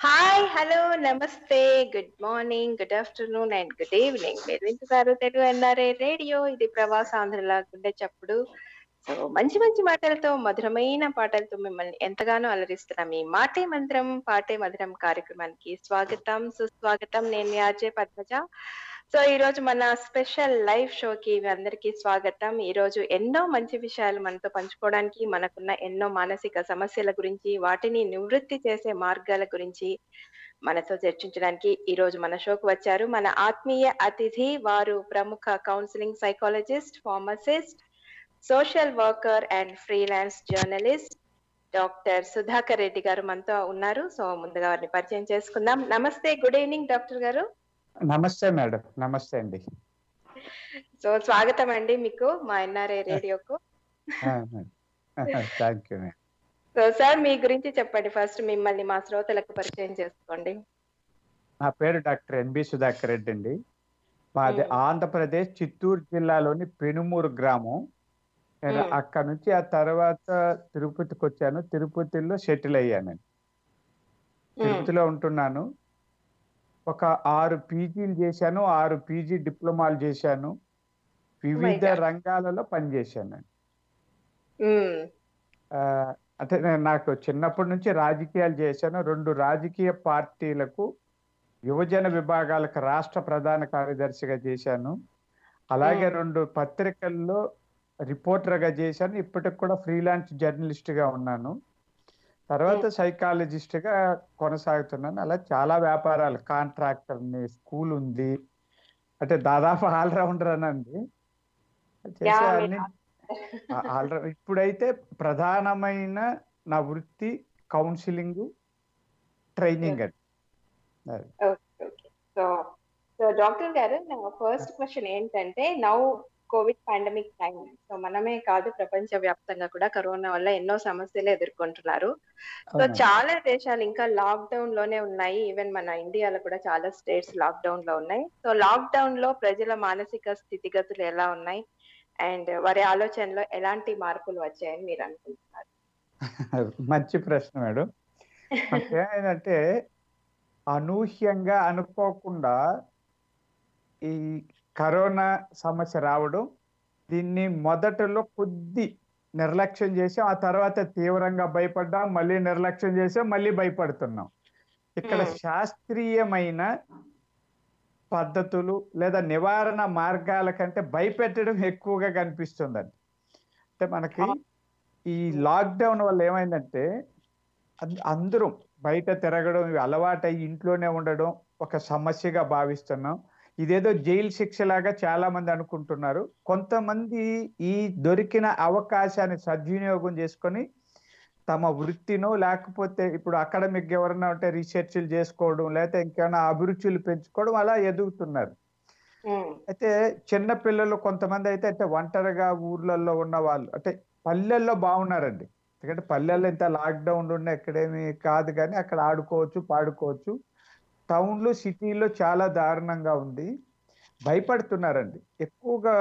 Hi hello నమస్తే good morning good afternoon and good evening మీరు వింటున్నారు తెలుగు ఎన్ఆర్ఏ రేడియో ఇది ప్రవాసాంధ్రుల గుండె చప్పుడు సో మంచి మంచి మాటలతో మధురమైన పాటలతో మిమ్మల్ని ఎంతగానో అలరిస్తున్న మీ మాటే మంత్రం పాటే మధురం కార్యక్రమానికి స్వాగతం సుస్వాగతం నేను మీ ఆర్జే పద్మజ సో ఈ రోజు మన స్పెషల్ లైవ్ షోకి మీ అందరికీ స్వాగతం ఈ రోజు ఎన్నో మంచి విషయాలు మనతో పంచుకోవడానికి మనకున్న ఎన్నో మానసిక సమస్యల గురించి వాటిని నివృత్తి చేసే మార్గాల గురించి మనతో చర్చించడానికి ఈ రోజు మన షోకు వచ్చారు మన ఆత్మీయ అతిథి వారు ప్రముఖ counselling psychologist pharmacist social worker and freelance journalist doctor Sudhakar Reddy గారు మనతో ఉన్నారు సో ముందుగా వారిని పరిచయం చేసుకుందాం నమస్తే గుడ్ ఈవినింగ్ డాక్టర్ గారు నమస్తే మేడం నమస్తే అండి సో స్వాగతం అండి మీకు మా ఎన్ఆర్ఐ రేడియోకు థ్యాంక్ యూ సో సార్ మీ గురించి చెప్పండి ఫస్ట్ మిమ్మల్ని మా శ్రోతలకు పరిచయం చేసుకోండి నా పేరు డాక్టర్ ఎన్బి సుధాకర్ రెడ్డి అండి మాది మ్మ్. ఆంధ్రప్రదేశ్ చిత్తూరు జిల్లాలోని పెనుమూరు గ్రామం నేను మ్మ్. అక్కడ నుంచి ఆ తర్వాత తిరుపతికి వచ్చాను తిరుపతిలో సెటిల్ అయ్యానండి తిరుపతిలో ఉంటున్నాను ఒక ఆరు పీజీలు చేశాను ఆరు పీజీ డిప్లొమాలు చేశాను వివిధ God. రంగాలలో పనిచేశానండి మ్మ్. ఆ, అంటే నేను నాకు చిన్నప్పటి నుంచి రాజకీయాలు చేశాను రెండు రాజకీయ పార్టీలకు యువజన విభాగాలకు రాష్ట్ర ప్రధాన కార్యదర్శిగా చేశాను అలాగే మ్మ్. రెండు పత్రికల్లో రిపోర్టర్గా చేశాను ఇప్పటికి కూడా ఫ్రీలాన్స్ జర్నలిస్ట్గా ఉన్నాను తర్వాత సైకాలజిస్ట్గా కొనసాగుతున్నాను అలా చాలా వ్యాపారాలు కాంట్రాక్టర్ని స్కూల్ ఉంది అంటే దాదాపు ఆల్రౌండర్ అనండి చేసే Yeah, అన్ని ఆ- ఆల్రెడీ ఇప్పుడైతే ప్రధానమైన నా వృత్తి కౌన్సిలింగ్ ట్రైనింగ్ అది అది. Okay okay so so doctor గారు నా ఫస్ట్ క్వశ్చన్ ఏంటంటే now covid pandemic time so మనమే కాదు ప్రపంచ వ్యాప్తంగా కూడా కరోనా వల్ల ఎన్నో సమస్యలు ఎదుర్కొంటున్నారు సో అవునండి. చాలా దేశాలు ఇంకా లాక్డౌన్ లోనే ఉన్నాయి ఈవెన్ మన ఇండియాలో కూడా చాలా స్టేట్స్ లాక్డౌన్ లో ఉన్నాయి సో లాక్డౌన్ లో ప్రజల మానసిక స్థితిగతులు ఎలా ఉన్నాయి అండ్ వారి ఆలోచనలో ఎలాంటి మార్పులు వచ్చాయని మీరు అనుకుంటున్నారు మంచి ప్రశ్న మేడం అంటే ఏంటంటే అనూహ్యంగా అనుకోకుండా ఈ కరోనా సమస్య రావడం దీన్ని మొదటలో కొద్ది నిర్లక్ష్యం చేసాం ఆ తర్వాత తీవ్రంగా భయపడ్డాం మళ్ళీ నిర్లక్ష్యం చేసాం మళ్ళీ భయపడుతున్నాం ఇక్కడ Hmm. శాస్త్రీయమైన పద్ధతులు లేదా నివారణ మార్గాల కంటే భయపెట్టడం ఎక్కువగా కనిపిస్తుందండి అంటే మనకి ఈ లాక్డౌన్ వల్ల ఏమైందంటే అన్- అందరం బయట తిరగడం ఇవి అలవాటై ఇంట్లోనే ఉండడం ఒక సమస్యగా భావిస్తున్నాం ఇదేదో జైలు శిక్షలాగా చాలా మంది అనుకుంటున్నారు కొంతమంది ఈ దొరికిన అవకాశాన్ని సద్వినియోగం చేసుకొని తమ వృత్తినో లేకపోతే ఇప్పుడు అకాడమిక్ ఎవరైనా ఉంటే రీసెర్చ్లు చేసుకోవడం లేకపోతే ఇంకేమైనా అభిరుచులు పెంచుకోవడం అలా ఎదుగుతున్నారు మ్మ్. అయితే చిన్న పిల్లలు కొంతమంది అయితే అంటే ఒంటరిగా ఊర్లలో ఉన్న వాళ్ళు అంటే పల్లెల్లో బాగున్నారండి ఎందుకంటే పల్లెల్లో ఇంత లాక్డౌన్ ఉన్న ఎక్కడేమి కాదు కానీ అక్కడ ఆడుకోవచ్చు పాడుకోవచ్చు టౌన్లు సిటీలో చాలా దారుణంగా ఉంది భయపడుతున్నారండి ఎక్కువగా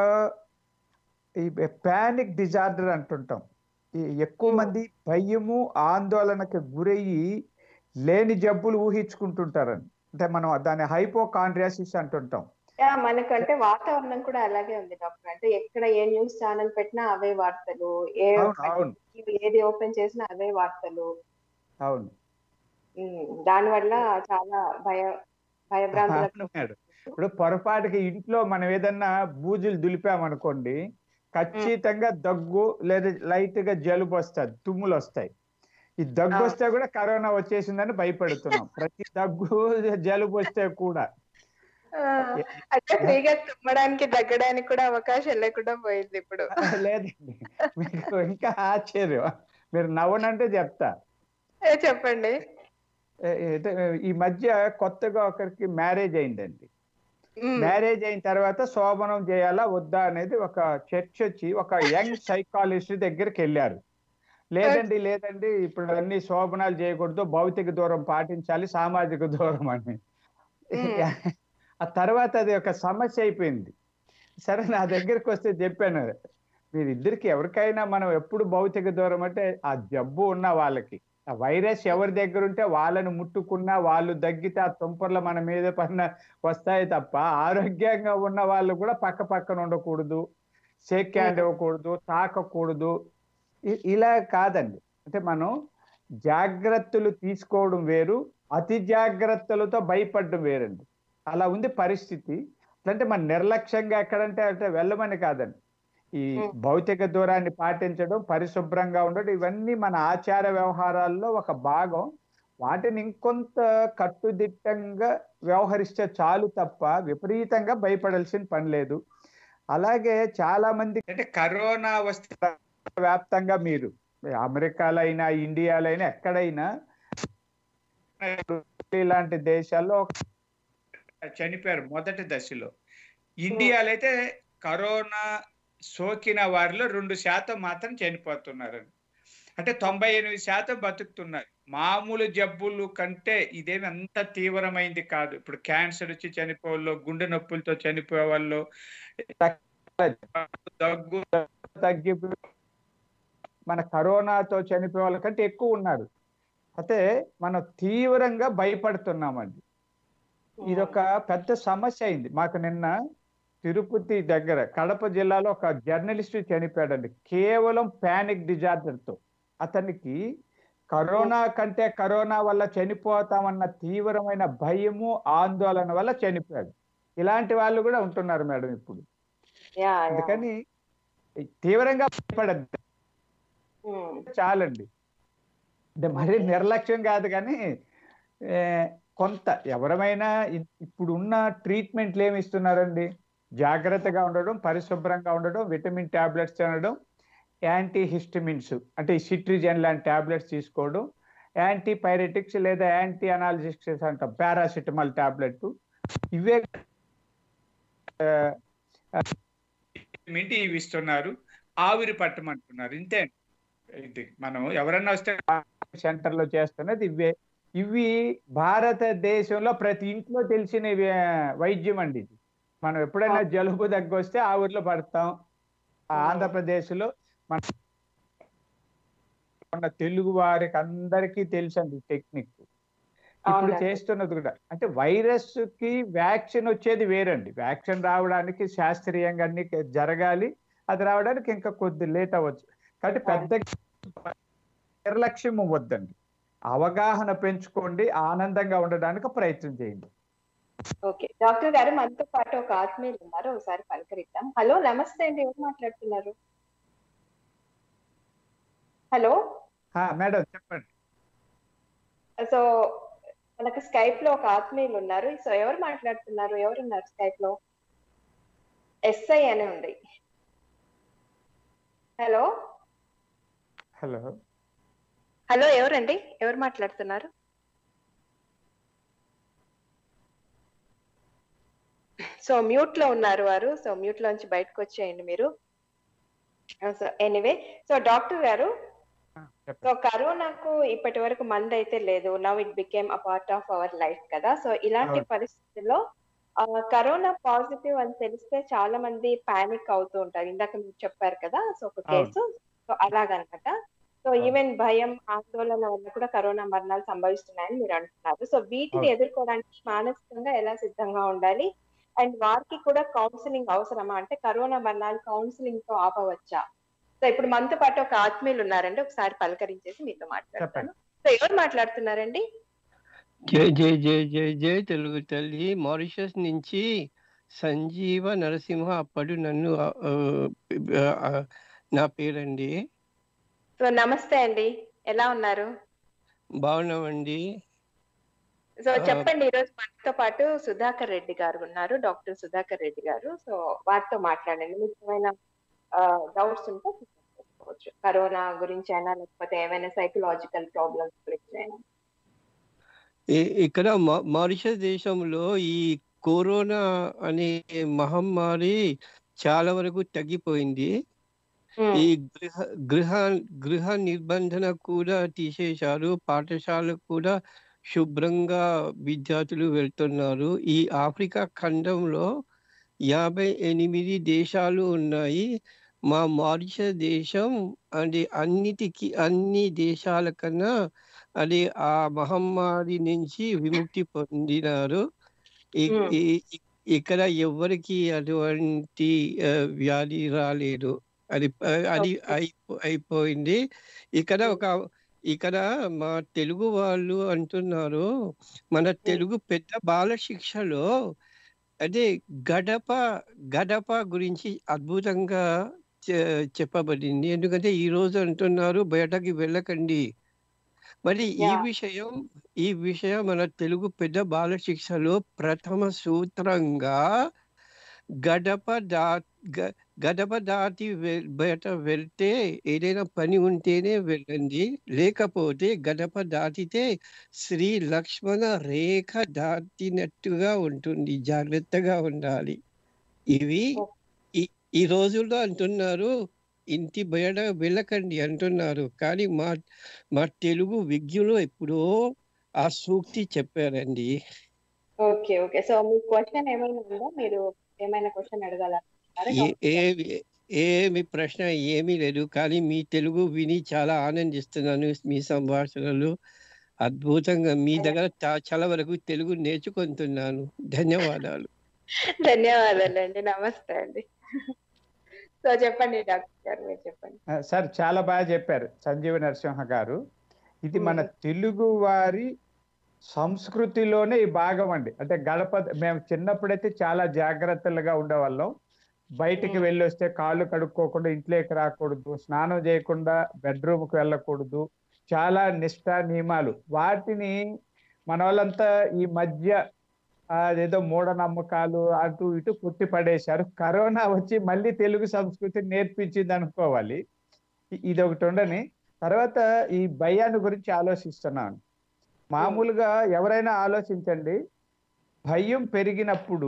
ఈ ప్యానిక్ డిజార్డర్ అంటుంటాం ఈ ఎక్కువ Hmm. మంది భయము ఆందోళనకు గురయ్యి లేని జబ్బులు ఊహించుకుంటుంటారండి అంటే మనం దాన్ని హైపోకాండ్రియాసిస్ అంటుంటాం యా మనకంటే వాతావరణం కూడా అలాగే ఉంది డాక్టర్ అంటే ఎక్కడ ఏ న్యూస్ ఛానల్ పెట్టినా అవే వార్తలు ఏ అవును అవును ఏది ఓపెన్ చేసినా అవే వార్తలు అవును ఉమ్, దానివల్ల చాలా భయ భయభ్రాంతులకు అవును మేడం ఇప్పుడు పొరపాటుకి ఇంట్లో మనం ఏదన్నా బూజులు దులిపామనుకోండి ఖచ్చితంగా దగ్గు లేదా లైట్ గా జలుబు వస్తుంది తుమ్ములు వస్తాయి ఈ దగ్గు అవును. వస్తే కూడా కరోనా వచ్చేసిందని భయపడుతున్నాం ప్రతి దగ్గు జలుబు వస్తే కూడా ఆ, అంటే ఫ్రీగా తుమ్మడానికి దగ్గడానికి కూడా అవకాశం లేకుండా పోయింది ఇప్పుడు లేదండి మీకు ఇంకా ఆశ్చర్యం మీరు నవ్వనంటే చెప్తా ఏ, చెప్పండి ఏ- అంటే ఈ మధ్య కొత్తగా ఒకరికి మ్యారేజ్ అయిందండి ఉమ్, మ్యారేజ్ అయిన తర్వాత శోభనం చేయాలా వద్దా అనేది ఒక చర్చ్ వచ్చి ఒక యంగ్ సైకాలజిస్ట్ దగ్గరికి వెళ్ళారు లేదండి లేదండి ఇప్పుడు అన్ని శోభనాలు చేయకూడదు భౌతిక దూరం పాటించాలి సామాజిక దూరం అని మ్మ్. ఆ తర్వాత అది ఒక సమస్య అయిపోయింది సరే నా దగ్గరికి వస్తే చెప్పాను మీరిద్దరికి ఎవరికైనా మనం ఎప్పుడు భౌతిక దూరం అంటే ఆ జబ్బు ఉన్న వాళ్ళకి ఆ వైరస్ ఎవరి దగ్గర ఉంటే వాళ్ళని ముట్టుకున్నా వాళ్ళు దగ్గితే ఆ తుంపర్లు మన మీద పడిన వస్తాయి తప్ప ఆరోగ్యంగా ఉన్న వాళ్ళు కూడా పక్క పక్కన ఉండకూడదు షేక్ హ్యాండ్ ఇవ్వకూడదు తాకకూడదు ఇ- ఇలా కాదండి అంటే మనం జాగ్రత్తలు తీసుకోవడం వేరు అతి జాగ్రత్తలతో భయపడడం వేరండి అలా ఉంది పరిస్థితి అంటే మన నిర్లక్ష్యంగా ఎక్కడంటే అంటే వెళ్ళమని కాదండి ఈ Hmm. భౌతిక దూరాన్ని పాటించడం పరిశుభ్రంగా ఉండడం ఇవన్నీ మన ఆచార వ్యవహారాల్లో ఒక భాగం వాటిని ఇంకొంత కట్టుదిట్టంగా వ్యవహరిస్తే చాలు తప్ప విపరీతంగా భయపడాల్సిన పని లేదు అలాగే చాలా మంది అంటే కరోనా వస్తే వ్యాప్తంగా మీరు అమెరికాలో అయినా ఇండియాలో అయినా ఎక్కడైనా ఇలాంటి దేశాల్లో చనిపోయారు మొదటి దశలో ఇండియాలో అయితే కరోనా సోకిన వారిలో రెండు శాతం మాత్రం చనిపోతున్నారు అంటే తొంభై ఎనిమిది శాతం బతుకుతున్నారు మామూలు జబ్బులు కంటే ఇదేమి అంత తీవ్రమైంది కాదు ఇప్పుడు క్యాన్సర్ వచ్చి చనిపోవాళ్ళు గుండె నొప్పులతో చనిపోయే వాళ్ళు దగ్గు తగ్గి మన కరోనాతో చనిపోయే వాళ్ళ కంటే ఎక్కువ ఉన్నారు అయితే మనం తీవ్రంగా భయపడుతున్నామండి ఇదొక పెద్ద సమస్య అయింది మాకు నిన్న తిరుపతి దగ్గర కడప జిల్లాలో ఒక జర్నలిస్ట్ చనిపోయాడండి కేవలం ప్యానిక్ డిజార్డర్ తో అతనికి కరోనా కంటే కరోనా వల్ల చనిపోతామన్న తీవ్రమైన భయము ఆందోళన వల్ల చనిపోయాడు ఇలాంటి వాళ్ళు కూడా ఉంటున్నారు మేడం ఇప్పుడు యా యా అందుకని తీవ్రంగా భయపడద్దు ఉమ్. చాలండి అంటే మరీ నిర్లక్ష్యం కాదు కానీ ఏ, కొంత ఎవరమైనా ఇ- ఇప్పుడున్న ట్రీట్మెంట్లు ఏమి ఇస్తున్నారండి జాగ్రత్తగా ఉండడం పరిశుభ్రంగా ఉండడం విటమిన్ టాబ్లెట్స్ తినడం యాంటీ హిస్టమిన్స్ అంటే ఈ సిట్రిజన్ లాంటి టాబ్లెట్స్ తీసుకోవడం యాంటీ పైరెటిక్స్ లేదా యాంటీ అనాలిసిక్స్ అంటాం పారాసిటమాల్ టాబ్లెట్ ఇవే ఆ, ఆ, మింటి ఇవి ఇస్తున్నారు ఆవిరి పట్టమంటున్నారు ఇంతే ఇది మనం ఎవరన్నా వస్తే సెంటర్ లో చేస్తున్నది ఇవే ఇవి భారతదేశంలో ప్రతి ఇంట్లో తెలిసిన ఇవి, ఆ, వైద్యం అండి ఇది మనం ఎప్పుడైనా జలుబు దగ్గు వస్తే ఆ ఊర్లో పడతాం ఆ ఆంధ్రప్రదేశ్ లో మన మన తెలుగు వారికి అందరికీ తెలుసండి టెక్నిక్ ఇప్పుడు అవునండి. చేస్తున్నది కూడా అంటే వైరస్ కి వ్యాక్సిన్ వచ్చేది వేరండి వ్యాక్సిన్ రావడానికి శాస్త్రీయంగా అన్ని జరగాలి అది రావడానికి ఇంకా కొద్ది లేట్ అవ్వచ్చు కాబట్టి పెద్ద నిర్లక్ష్యం వద్దండి అవగాహన పెంచుకోండి ఆనందంగా ఉండడానికి ప్రయత్నం చేయండి ఓకే డాక్టర్ గారు మనతో పాటు ఒక ఆత్మీయులు ఉన్నారు ఒకసారి పలకరిద్దాం హలో నమస్తే అండి ఎవరు మాట్లాడుతున్నారు హలో ఆ, మేడం చెప్పండి సో మనకు స్కైప్ లో ఒక ఆత్మీయులు ఉన్నారు సో ఎవరు మాట్లాడుతున్నారు ఎవరున్నారు స్కైప్ లో ఎస్ఐ అని ఉంది హలో హలో హలో ఎవరండి ఎవరు మాట్లాడుతున్నారు సో మ్యూట్ లో ఉన్నారు వారు సో మ్యూట్ లోంచి బయటకు వచ్చేయండి మీరు సో ఎనీవే సో డాక్టర్ గారు ఆ, సో చెప్పండి కరోనాకు ఇప్పటి వరకు మందు అయితే లేదు now it became a part of our life కదా సో ఇలాంటి అవును. పరిస్థితుల్లో ఆ, కరోనా పాజిటివ్ అని తెలిస్తే చాలా మంది పానిక్ అవుతూ ఉంటారు ఇందాక మీరు చెప్పారు కదా సో ఒక అవును. కేసు సో అలాగనమాట సో అవును. ఈవెన్ భయం ఆందోళన వల్ల కూడా కరోనా మరణాలు సంభవిస్తున్నాయని మీరు అంటున్నారు సో వీటిని అవును. ఎదుర్కోవడానికి మానసికంగా ఎలా సిద్ధంగా ఉండాలి అండ్ వారికి కూడా కౌన్సిలింగ్ అవసరమా అంటే కరోనా మరణాలు కౌన్సిలింగ్ తో ఆపవచ్చా సో ఇప్పుడు మనతో పాటు ఒక ఆత్మీయులు ఉన్నారండి ఒకసారి పలకరించేసి మీతో మాట్లాడతాను సో ఎవరు మాట్లాడుతున్నారండి జై జై జై జై జై తెలుగు తల్లి మారిషస్ నుంచి సంజీవ నరసింహ అప్పటి నన్ను ఆ, ఆ, ఆ, నా పేరండి సో నమస్తే అండి ఎలా ఉన్నారు బాగున్నామండి సో ఆ. చెప్పండి ఈరోజు మనతో పాటు సుధాకర్ రెడ్డి గారు ఉన్నారు డాక్టర్ సుధాకర్ రెడ్డి గారు సో వారితో మాట్లాడండి మీకు ఏమైనా డౌట్స్ ఉంటే చేసుకోవచ్చు కరోనా గురించి అయినా లేకపోతే ఏమైనా సైకలాజికల్ ప్రాబ్లమ్స్ గురించి అయినా ఈ- ఇక్కడ మా- మారిషస్ దేశంలో ఈ కరోనా అనే మహమ్మారి చాలా వరకు తగ్గిపోయింది ఈ గృహ గృహ గృహ నిర్బంధన కూడా తీసేశారు పాఠశాలకు కూడా శుభ్రంగా విద్యార్థులు వెళ్తున్నారు ఈ ఆఫ్రికా ఖండంలో యాభై ఎనిమిది దేశాలు ఉన్నాయి మా మారిషస్ దేశం అంటే అన్నిటికీ అన్ని దేశాల కన్నా అది ఆ మహమ్మారి నుంచి విముక్తి పొందినారు ఇ- మ్మ్. ఇ- ఇ- ఇక్కడ ఎవరికి అటువంటి ఆ, వ్యాధి రాలేదు అది ఆ, అది Okay. అయిపో అయిపోయింది ఇక్కడ ఒక ఇక్కడ మా తెలుగు వాళ్ళు అంటున్నారు మన తెలుగు పెద్ద బాల శిక్షలో అదే గడప గడప గురించి అద్భుతంగా చె- చెప్పబడింది ఎందుకంటే ఈ రోజు అంటున్నారు బయటకి వెళ్ళకండి మరి ఈ Yeah. విషయం ఈ విషయం మన తెలుగు పెద్ద బాల శిక్షలో ప్రథమ సూత్రంగా గడప దా గ- గడప దాటి వె- బయట వెళ్తే ఏదైనా పని ఉంటేనే వెళ్ళండి లేకపోతే గడప దాటితే శ్రీ లక్ష్మణ రేఖ దాటినట్టుగా ఉంటుంది జాగ్రత్తగా ఉండాలి ఇవి ఈ ఈ రోజుల్లో అంటున్నారు ఇంటి బయట వెళ్ళకండి అంటున్నారు కానీ మా మా తెలుగు విజ్ఞులు ఎప్పుడో ఆ సూక్తి చెప్పారండి ఓకే ఓకే సో మీ క్వశ్చన్ ఏమైనా ఉందా మీరు ఏమైనా క్వశ్చన్ అడగాలనుకుంటున్నారా ఏ- ఏమి ఏమి ప్రశ్న ఏమీ లేదు కానీ మీ తెలుగు విని చాలా ఆనందిస్తున్నాను మీ సంభాషణలు అద్భుతంగా మీ దగ్గర చా- చాలా వరకు తెలుగు నేర్చుకుంటున్నాను ధన్యవాదాలు ధన్యవాదాలండి నమస్తే అండి సో చెప్పండి డాక్టర్ గారు మీరు చెప్పండి ఆ, సార్ చాలా బాగా చెప్పారు సంజీవ నరసింహ గారు ఇది మన మ్మ్. తెలుగు వారి సంస్కృతిలోనే ఈ భాగం అండి అంటే గడప మేము చిన్నప్పుడైతే చాలా జాగ్రత్తలుగా ఉండేవాళ్ళం బయటికి మ్మ్. వెళ్ళి వస్తే కాళ్ళు కడుక్కోకుండా ఇంట్లోకి రాకూడదు స్నానం చేయకుండా బెడ్రూమ్కి వెళ్ళకూడదు చాలా నిష్ఠ నియమాలు వాటిని మన వాళ్ళంతా ఈ మధ్య ఆ, అదేదో మూఢనమ్మకాలు అటు ఇటు పుట్టి పడేశారు కరోనా వచ్చి మళ్ళీ తెలుగు సంస్కృతిని నేర్పించింది అనుకోవాలి ఇ- ఇది ఒకటి ఉండని తర్వాత ఈ భయాన్ని గురించి ఆలోచిస్తున్నాను మామూలుగా ఎవరైనా ఆలోచించండి భయం పెరిగినప్పుడు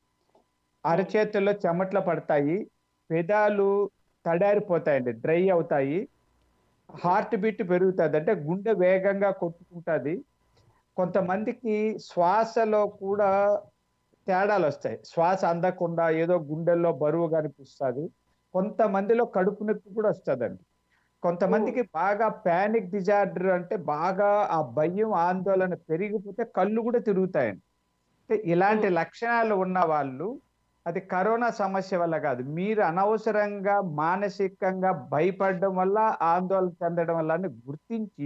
అరచేతుల్లో చెమట్లు పడతాయి పెదాలు తడారిపోతాయండి డ్రై అవుతాయి హార్ట్ బీట్ పెరుగుతుంది అంటే గుండె వేగంగా కొట్టుకుంటుంది కొంతమందికి శ్వాసలో కూడా తేడాలు వస్తాయి శ్వాస అందకుండా ఏదో గుండెల్లో బరువు కనిపిస్తుంది కొంతమందిలో కడుపు నొప్పి కూడా వస్తుందండి కొంతమందికి బాగా ప్యానిక్ డిజార్డర్ అంటే బాగా ఆ భయం ఆందోళన పెరిగిపోతే కళ్ళు కూడా తిరుగుతాయండి అంటే ఇలాంటి లక్షణాలు ఉన్న వాళ్ళు అది కరోనా సమస్య వల్ల కాదు మీరు అనవసరంగా మానసికంగా భయపడడం వల్ల ఆందోళన చెందడం వల్ల అని గుర్తించి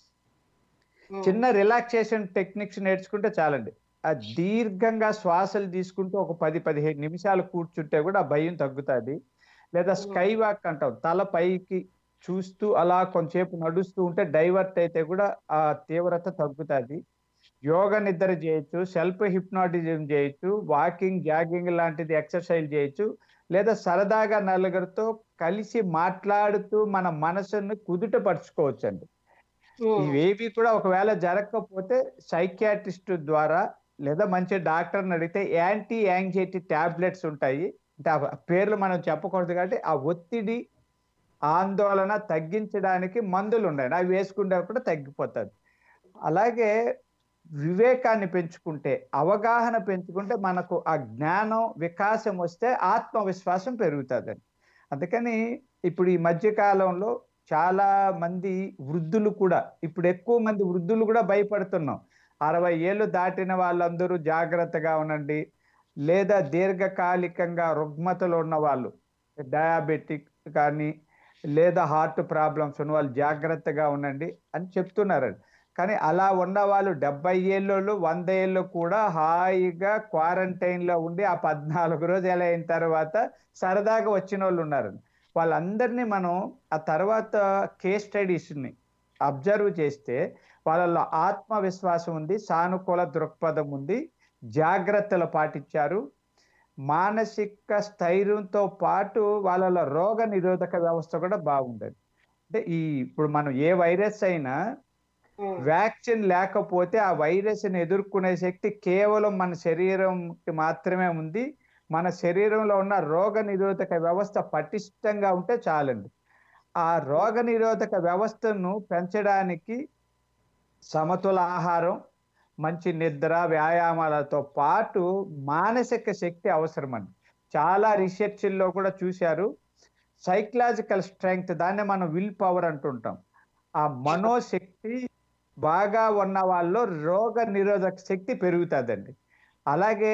చిన్న రిలాక్సేషన్ టెక్నిక్స్ నేర్చుకుంటే చాలండి ఆ దీర్ఘంగా శ్వాసలు తీసుకుంటూ ఒక పది పదిహేను నిమిషాలు కూర్చుంటే కూడా ఆ భయం తగ్గుతుంది లేదా స్కై వాక్ అంటాం తల పైకి చూస్తూ అలా కొంచెంసేపు నడుస్తూ ఉంటే డైవర్ట్ అయితే కూడా ఆ తీవ్రత తగ్గుతుంది యోగ నిద్ర చేయొచ్చు సెల్ఫ్ హిప్నాటిజం చేయొచ్చు వాకింగ్ జాగింగ్ లాంటిది ఎక్సర్సైజ్ చేయొచ్చు లేదా సరదాగా నలుగురితో కలిసి మాట్లాడుతూ మన మనసును కుదుట పరుచుకోవచ్చండి ఇవేవి కూడా ఒకవేళ జరగకపోతే సైకియాట్రిస్ట్ ద్వారా లేదా మంచి డాక్టర్ని అడిగితే యాంటీ యాంగ్జైటీ టాబ్లెట్స్ ఉంటాయి అంటే ఆ పేర్లు మనం చెప్పకూడదు కాబట్టి ఆ ఒత్తిడి ఆందోళన తగ్గించడానికి మందులు ఉన్నాయి అవి వేసుకుంటే కూడా తగ్గిపోతుంది అలాగే వివేకాన్ని పెంచుకుంటే అవగాహన పెంచుకుంటే మనకు ఆ జ్ఞానం వికాసం వస్తే ఆత్మవిశ్వాసం పెరుగుతుందండి అందుకని ఇప్పుడు ఈ మధ్య కాలంలో చాలా మంది వృద్ధులు కూడా ఇప్పుడు ఎక్కువ మంది వృద్ధులు కూడా భయపడుతున్నాం అరవై ఏళ్ళు దాటిన వాళ్ళందరూ జాగ్రత్తగా ఉండండి లేదా దీర్ఘకాలికంగా రుగ్మతలు ఉన్న వాళ్ళు డయాబెటిక్ కానీ లేదా హార్ట్ ప్రాబ్లమ్స్ ఉన్న వాళ్ళు జాగ్రత్తగా ఉండండి అని చెప్తున్నారండి కానీ అలా ఉన్న వాళ్ళు డెబ్బై ఏళ్ళు వంద ఏళ్ళు కూడా హాయిగా క్వారంటైన్లో ఉండి ఆ పద్నాలుగు రోజులు అయిన తర్వాత సరదాగా వచ్చిన వాళ్ళు ఉన్నారండి వాళ్ళందరినీ మనం ఆ తర్వాత కేస్ స్టడీస్ని అబ్జర్వ్ చేస్తే వాళ్ళలో ఆత్మవిశ్వాసం ఉంది సానుకూల దృక్పథం ఉంది జాగ్రత్తలు పాటించారు మానసిక స్థైర్యంతో పాటు వాళ్ళలో రోగ నిరోధక వ్యవస్థ కూడా బాగుండదు అంటే ఈ ఇప్పుడు మనం ఏ వైరస్ అయినా వ్యాక్సిన్ లేకపోతే ఆ వైరస్ని ఎదుర్కొనే శక్తి కేవలం మన శరీరంకి మాత్రమే ఉంది మన శరీరంలో ఉన్న రోగ నిరోధక వ్యవస్థ పటిష్టంగా ఉంటే చాలండి ఆ రోగ నిరోధక వ్యవస్థను పెంచడానికి సమతుల ఆహారం మంచి నిద్ర వ్యాయామాలతో పాటు మానసిక శక్తి అవసరం అండి చాలా రీసెర్చ్ల్లో కూడా చూశారు సైకలాజికల్ స్ట్రెంగ్త్ దాన్ని మనం విల్ పవర్ అంటుంటాం ఆ మనోశక్తి బాగా ఉన్న వాళ్ళలో రోగ నిరోధక శక్తి పెరుగుతుందండి అలాగే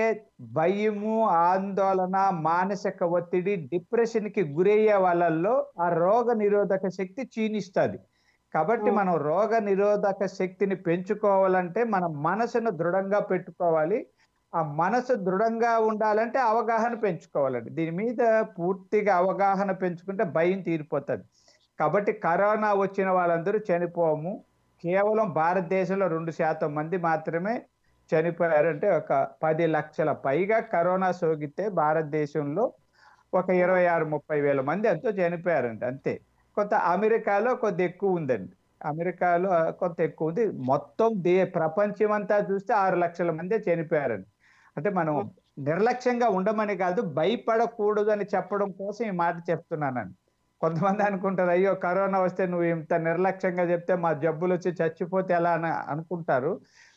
భయము ఆందోళన మానసిక ఒత్తిడి డిప్రెషన్ కి గురయ్యే వాళ్ళల్లో ఆ రోగ నిరోధక శక్తి క్షీణిస్తుంది కాబట్టి Hmm. మనం రోగ నిరోధక శక్తిని పెంచుకోవాలంటే మన మనసును దృఢంగా పెట్టుకోవాలి ఆ మనసు దృఢంగా ఉండాలంటే అవగాహన పెంచుకోవాలండి దీని మీద పూర్తిగా అవగాహన పెంచుకుంటే భయం తీరిపోతుంది కాబట్టి కరోనా వచ్చిన వాళ్ళందరూ చనిపోము కేవలం భారతదేశంలో రెండు శాతం మంది మాత్రమే చనిపోయారంటే ఒక పది లక్షల పైగా కరోనా సోకితే భారతదేశంలో ఒక ఇరవై ఆరు ముప్పై వేల మంది ఎంతో చనిపోయారండి అంతే కొంత అమెరికాలో కొద్ది ఎక్కువ ఉందండి అమెరికాలో కొంత ఎక్కువ ఉంది మొత్తం దే ప్రపంచం అంతా చూస్తే ఆరు లక్షల మంది చనిపోయారండి అంటే మనం నిర్లక్ష్యంగా ఉండమని కాదు భయపడకూడదు అని చెప్పడం కోసం ఈ మాట చెప్తున్నానండి కొంతమంది అనుకుంటారు అయ్యో కరోనా వస్తే నువ్వు ఇంత నిర్లక్ష్యంగా చెప్తే మా జబ్బులు వచ్చి చచ్చిపోతే ఎలా అని అనుకుంటారు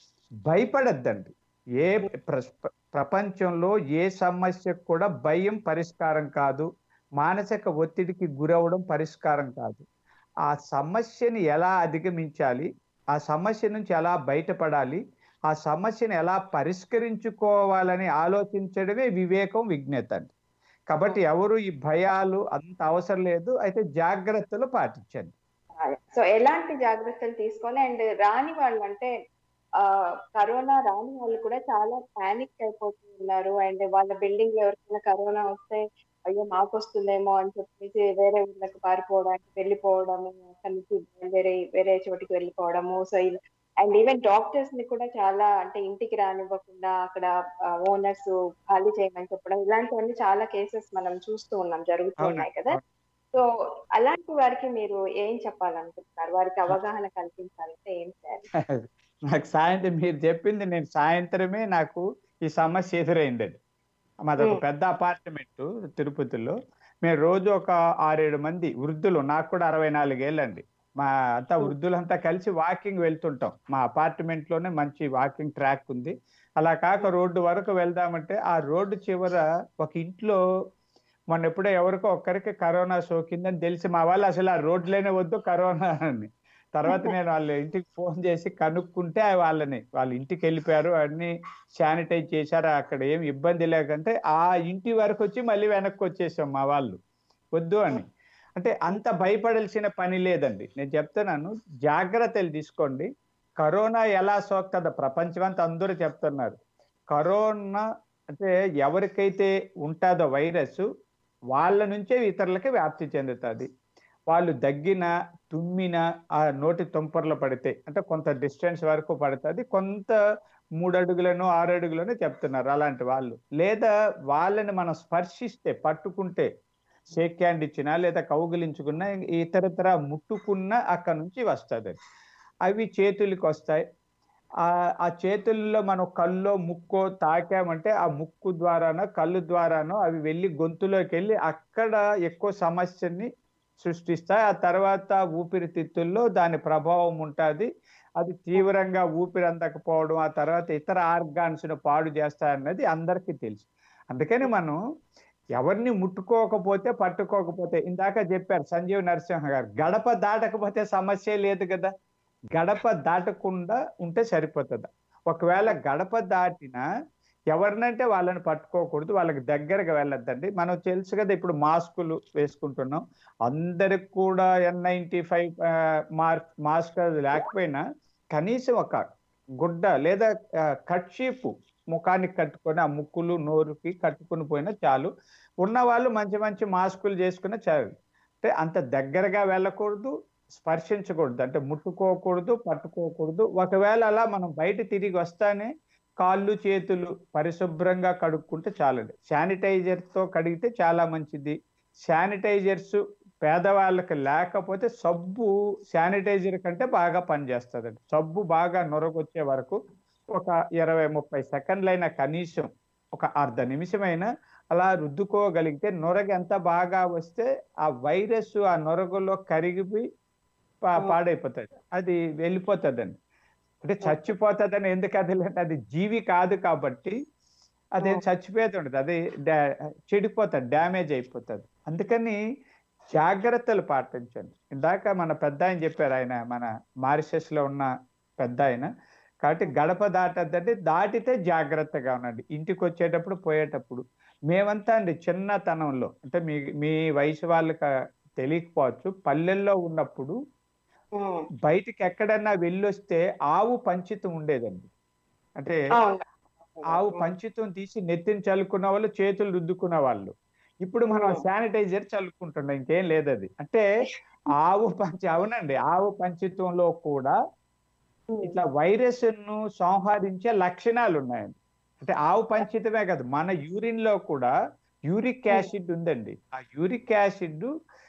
భయపడద్దండి ఏ ప్ర- ప్రపంచంలో ఏ సమస్యకు కూడా భయం పరిష్కారం కాదు మానసిక ఒత్తిడికి గురవడం పరిష్కారం కాదు ఆ సమస్యని ఎలా అధిగమించాలి ఆ సమస్య నుంచి ఎలా బయటపడాలి ఆ సమస్యను ఎలా పరిష్కరించుకోవాలని ఆలోచించడమే వివేకం విజ్ఞత అండి కాబట్టి ఎవరు ఈ భయాలు అంత అవసరం లేదు అయితే జాగ్రత్తలు పాటించండి సో ఎలాంటి జాగ్రత్తలు తీసుకోవాలి అండ్ రాని వాళ్ళు అంటే ఆ కరోనా రాని వాళ్ళు కూడా చాలా పానిక్ అయిపోతున్నారు అండ్ వాళ్ళ బిల్డింగ్ ఎవరికైనా కరోనా వస్తే అయ్యో మాకు వస్తుందేమో అని చెప్పేసి వేరే ఊళ్ళకి పారిపోవడానికి వెళ్ళిపోవడము అక్కడి నుంచి వేరే వేరే చోటికి వెళ్ళిపోవడము సో అండ్ ఈవెన్ డాక్టర్స్ ని కూడా చాలా అంటే ఇంటికి రానివ్వకుండా అక్కడ ఓనర్స్ ఖాళీ చేయమని చెప్పడం ఇలాంటివన్నీ చాలా కేసెస్ మనం చూస్తూ ఉన్నాం జరుగుతూ ఉన్నాయి కదా సో అలాంటి వారికి మీరు ఏం చెప్పాలనుకుంటున్నారు వారికి అవగాహన కల్పించాలంటే ఏం చేయాలి నాకు సాయంత్రం మీరు చెప్పింది నేను సాయంత్రమే నాకు ఈ సమస్య ఎదురైందండి మాది ఒక Hmm. పెద్ద అపార్ట్మెంట్ తిరుపతిలో మేము రోజు ఒక ఆరేడు మంది వృద్ధులు నాకు కూడా అరవై నాలుగేళ్ళండి మా అంతా Hmm. వృద్ధులంతా కలిసి వాకింగ్ వెళ్తుంటాం మా అపార్ట్మెంట్ లోనే మంచి వాకింగ్ ట్రాక్ ఉంది అలా కాక రోడ్డు వరకు వెళ్దామంటే ఆ రోడ్డు చివర ఒక ఇంట్లో మొన్న ఎప్పుడో ఎవరికో ఒక్కరికి కరోనా సోకిందని తెలిసి మా వాళ్ళు అసలు ఆ రోడ్లోనే వద్దు కరోనా అని తర్వాత నేను వాళ్ళ ఇంటికి ఫోన్ చేసి కనుక్కుంటే వాళ్ళని వాళ్ళ ఇంటికి వెళ్ళిపోయారు అన్ని శానిటైజ్ చేశారు అక్కడ ఏం ఇబ్బంది లేకంటే ఆ ఇంటి వరకు వచ్చి మళ్ళీ వెనక్కి వచ్చేసాం మా వాళ్ళు వద్దు అని అంటే అంత భయపడాల్సిన పని లేదండి నేను చెప్తున్నాను జాగ్రత్తలు తీసుకోండి కరోనా ఎలా సోకుతుందో ప్రపంచం అంతా అందరూ చెప్తున్నారు కరోనా అంటే ఎవరికైతే ఉంటుందో వైరస్ వాళ్ళ నుంచే ఇతరులకి వ్యాప్తి చెందుతుంది వాళ్ళు దగ్గిన తుమ్మిన ఆ నోటి తుంపర్లు పడితే అంటే కొంత డిస్టెన్స్ వరకు పడుతుంది కొంత మూడు అడుగులను ఆరు అడుగులను చెప్తున్నారు అలాంటి వాళ్ళు లేదా వాళ్ళని మనం స్పర్శిస్తే పట్టుకుంటే షేక్ హ్యాండ్ ఇచ్చినా లేదా కౌగిలించుకున్నా ఇతరతర ముట్టుకున్నా అక్కడ నుంచి వస్తుంది అవి చేతులకి వస్తాయి ఆ ఆ చేతుల్లో మనం కల్లో ముక్కో తాకామంటే ఆ ముక్కు ద్వారానో కళ్ళు ద్వారానో అవి వెళ్ళి గొంతులోకి వెళ్ళి అక్కడ ఎక్కువ సమస్యని సృష్టిస్తాయి ఆ తర్వాత ఊపిరితిత్తుల్లో దాని ప్రభావం ఉంటుంది అది తీవ్రంగా ఊపిరి అందకపోవడం ఆ తర్వాత ఇతర ఆర్గాన్స్ ను పాడు చేస్తాయన్నది అందరికీ తెలుసు అందుకని మనం ఎవరిని ముట్టుకోకపోతే పట్టుకోకపోతే ఇందాక చెప్పారు సంజీవ్ నరసింహ గారు గడప దాటకపోతే సమస్య లేదు కదా గడప దాటకుండా ఉంటే సరిపోతుంది ఒకవేళ గడప దాటినా ఎవరినంటే వాళ్ళని పట్టుకోకూడదు వాళ్ళకి దగ్గరగా వెళ్ళొద్దండి మనం తెలుసు కదా ఇప్పుడు మాస్కులు వేసుకుంటున్నాం అందరికి కూడా N ninety five mark mask లేకపోయినా కనీసం ఒక గుడ్డ లేదా కట్షీపు ముఖానికి కట్టుకొని ఆ ముక్కులు నోరుకి కట్టుకుని పోయినా చాలు ఉన్న వాళ్ళు మంచి మంచి మాస్కులు చేసుకున్నా చాలు అంటే అంత దగ్గరగా వెళ్ళకూడదు స్పర్శించకూడదు అంటే ముట్టుకోకూడదు పట్టుకోకూడదు ఒకవేళ అలా మనం బయట తిరిగి వస్తానే కాళ్ళు చేతులు పరిశుభ్రంగా కడుక్కుంటే చాలండి శానిటైజర్తో కడిగితే చాలా మంచిది శానిటైజర్స్ పేదవాళ్ళకి లేకపోతే సబ్బు శానిటైజర్ కంటే బాగా పనిచేస్తుందండి సబ్బు బాగా నొరగొచ్చే వరకు ఒక ఇరవై ముప్పై సెకండ్లైనా కనీసం ఒక అర్ధ నిమిషమైనా అలా రుద్దుకోగలిగితే నొరగ ఎంత బాగా వస్తే ఆ వైరస్ ఆ నొరగలో కరిగిపోయి పా- పాడైపోతుంది అది వెళ్ళిపోతుందండి అంటే చచ్చిపోతుందని ఎందుకు అది లేదు అది జీవి కాదు కాబట్టి అది ఓ. చచ్చిపోతుండదు అది డా- చెడిపోతుంది డ్యామేజ్ అయిపోతుంది అందుకని జాగ్రత్తలు పాటించండి ఇందాక మన పెద్ద ఆయన చెప్పారు ఆయన మన మారిషస్ లో ఉన్న పెద్ద ఆయన కాబట్టి గడప దాటద్దంటే దాటితే జాగ్రత్తగా ఉండండి ఇంటికి వచ్చేటప్పుడు పోయేటప్పుడు మేమంతా అండి చిన్నతనంలో అంటే మీ మీ వయసు వాళ్ళకి తెలియకపోవచ్చు పల్లెల్లో ఉన్నప్పుడు ఉమ్, బయటికి ఎక్కడన్నా వెళ్ళొస్తే ఆవు పంచితం ఉండేదండి అంటే అవును ఆవు పంచితం తీసి నెత్తిని చల్లుకున్న వాళ్ళు చేతులు రుద్దుకున్న వాళ్ళు ఇప్పుడు మనం ఉమ్. శానిటైజర్ చల్లుకుంటున్నాం ఇంకేం లేదు అది అంటే ఆవు పంచి అవునండి ఆవు పంచితంలో కూడా ఉమ్, ఇట్లా వైరస్ ను సంహరించే లక్షణాలు ఉన్నాయండి అంటే ఆవు పంచితమే కాదు మన యూరిన్ లో కూడా యూరిక్ యాసిడ్ ఉందండి ఆ యూరిక్ యాసిడ్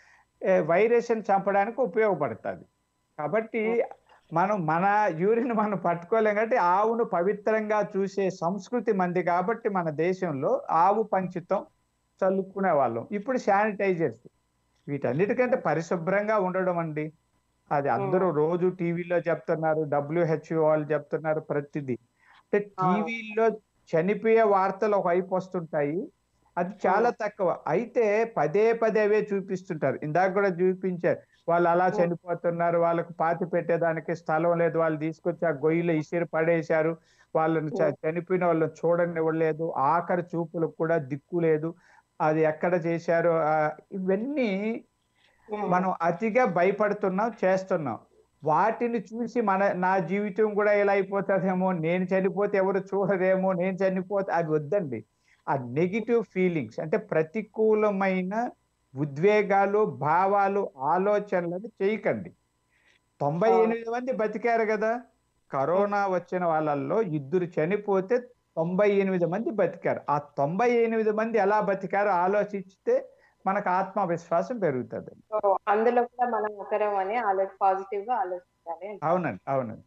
వైరస్ ని చంపడానికి ఉపయోగపడుతుంది కాబట్టి మనం మన యూరిన్ మనం పట్టుకోలేం కాబట్టి ఆవును పవిత్రంగా చూసే సంస్కృతి మంది కాబట్టి మన దేశంలో ఆవు పంచితం చల్లుకునే వాళ్ళం ఇప్పుడు శానిటైజర్స్ వీటన్నిటికంటే పరిశుభ్రంగా ఉండడం అండి అది అందరూ రోజు టీవీలో చెప్తున్నారు డబ్ల్యూహెచ్ఓ వాళ్ళు చెప్తున్నారు ప్రతిదీ అంటే టీవీలో చనిపోయే వార్తలు ఒకవైపు వస్తుంటాయి అది చాలా తక్కువ అయితే పదే పదే అవే చూపిస్తుంటారు ఇందాక కూడా చూపించారు వాళ్ళు అలా చనిపోతున్నారు వాళ్ళకు పాతి పెట్టేదానికి స్థలం లేదు వాళ్ళు తీసుకొచ్చి ఆ గొయ్యిలో ఇసిరి పడేశారు వాళ్ళని చ- చనిపోయిన వాళ్ళని చూడనివ్వలేదు ఆఖరి చూపులకు కూడా దిక్కు లేదు అది ఎక్కడ చేశారు ఆ, ఇవన్నీ ఉమ్, మనం అతిగా భయపడుతున్నాం చేస్తున్నాం వాటిని చూసి మన నా జీవితం కూడా ఇలా అయిపోతుందేమో నేను చనిపోతే ఎవరు చూడరేమో నేను చనిపోతే అది వద్దండి ఆ నెగిటివ్ ఫీలింగ్స్ అంటే ప్రతికూలమైన ఉద్వేగాలు భావాలు ఆలోచనలను చేయకండి తొంభై అవును. ఎనిమిది మంది బతికారు కదా కరోనా వచ్చిన వాళ్ళల్లో ఇద్దరు చనిపోతే తొంభై ఎనిమిది మంది బతికారు ఆ తొంభై ఎనిమిది మంది ఎలా బతికారో ఆలోచిస్తే మనకు ఆత్మవిశ్వాసం పెరుగుతుంది సో అందులో కూడా మనం ఒకరం అని ఆలోచి పాజిటివ్ గా ఆలోచించాలి అవునండి అవునండి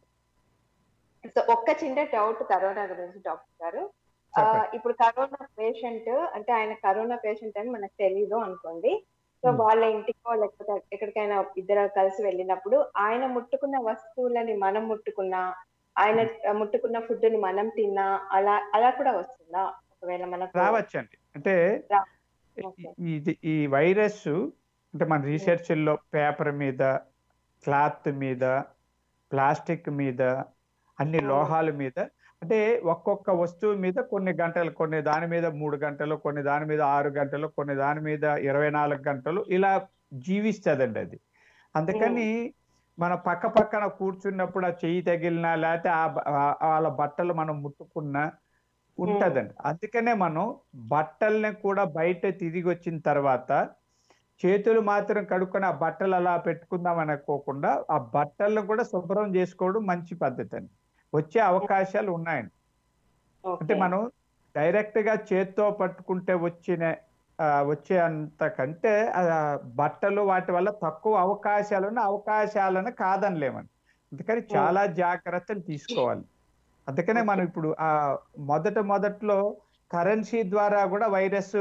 సో ఒక్క చిన్న డౌట్ కరోనా గురించి డాక్టర్ గారు ఆ, చెప్పండి ఇప్పుడు కరోనా పేషెంట్ అంటే ఆయన కరోనా పేషెంట్ అని మనకు తెలీదు అనుకోండి సో Hmm. వాళ్ళ ఇంటికో లేకపోతే ఎక్కడికైనా ఇద్దరు కలిసి వెళ్ళినప్పుడు ఆయన ముట్టుకున్న వస్తువులని మనం ముట్టుకున్నా ఆయన ముట్టుకున్న ఫుడ్ ని మనం తిన్నా అలా అలా కూడా వస్తుందా ఒకవేళ మనకు రావచ్చండి అంటే రా- ఓకే. ఇది ఈ వైరస్ అంటే మన రీసెర్చ్ లో పేపర్ మీద క్లాత్ మీద ప్లాస్టిక్ మీద అన్ని Hmm. లోహాల మీద అంటే ఒక్కొక్క వస్తువు మీద కొన్ని గంటలు కొన్ని దాని మీద మూడు గంటలు కొన్ని దాని మీద ఆరు గంటలు కొన్ని దాని మీద ఇరవై నాలుగు గంటలు ఇలా జీవిస్తుందండి అది అందుకని మన పక్క పక్కన కూర్చున్నప్పుడు ఆ చెయ్యి తగిలినా లేకపోతే ఆ బ- ఆ- వాళ్ళ బట్టలు మనం ముట్టుకున్నా ఉంటదండి అందుకనే మనం బట్టల్ని కూడా బయట తిరిగి వచ్చిన తర్వాత చేతులు మాత్రం కడుక్కొని ఆ బట్టలు అలా పెట్టుకుందాం అనుకోకుండా ఆ బట్టలను కూడా శుభ్రం చేసుకోవడం మంచి పద్ధతి అండి వచ్చే అవకాశాలు ఉన్నాయండి అంటే ఓకే. మనం డైరెక్ట్ గా చేత్తో పట్టుకుంటే వచ్చిన ఆ, వచ్చే అంతకంటే ఆ బట్టలు వాటి వల్ల తక్కువ అవకాశాలు ఉన్న అవకాశాలను కాదనలేమండి అందుకని చాలా జాగ్రత్తలు తీసుకోవాలి అందుకనే మనం ఇప్పుడు ఆ మొదట మొదట్లో కరెన్సీ ద్వారా కూడా వైరస్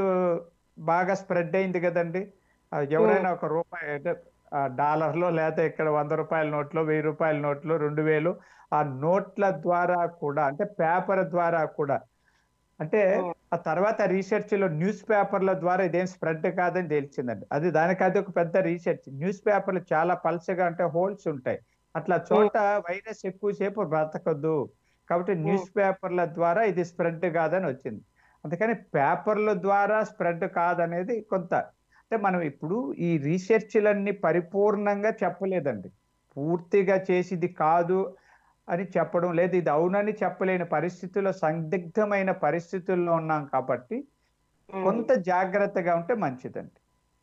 బాగా స్ప్రెడ్ అయింది కదండి ఆ, ఎవరైనా ఒక రూపాయి అంటే ఆ డాలర్లో లేకపోతే ఇక్కడ వంద రూపాయల నోట్లో వెయ్యి రూపాయల నోట్లో రెండు వేలు ఆ నోట్ల ద్వారా కూడా అంటే పేపర్ ద్వారా కూడా అంటే ఉమ్. ఆ తర్వాత రీసెర్చ్ లో న్యూస్ పేపర్ల ద్వారా ఇదేం స్ప్రెడ్ కాదని తెలిసిందండి అది దానికి అది ఒక పెద్ద రీసెర్చ్ న్యూస్ పేపర్లు చాలా పల్చగా అంటే హోల్స్ ఉంటాయి అట్లా చోట వైరస్ ఎక్కువసేపు బ్రతకదు కాబట్టి న్యూస్ పేపర్ల ద్వారా ఇది స్ప్రెడ్ కాదని వచ్చింది అందుకని పేపర్ల ద్వారా స్ప్రెడ్ కాదనేది కొంత అంటే మనం ఇప్పుడు ఈ రీసెర్చ్లన్నీ పరిపూర్ణంగా చెప్పలేదండి పూర్తిగా చేసి ఇది కాదు అని చెప్పడం లేదు ఇది అవునని చెప్పలేని పరిస్థితుల్లో సందిగ్ధమైన పరిస్థితుల్లో ఉన్నాం కాబట్టి ఉమ్. కొంత జాగ్రత్తగా ఉంటే మంచిదండి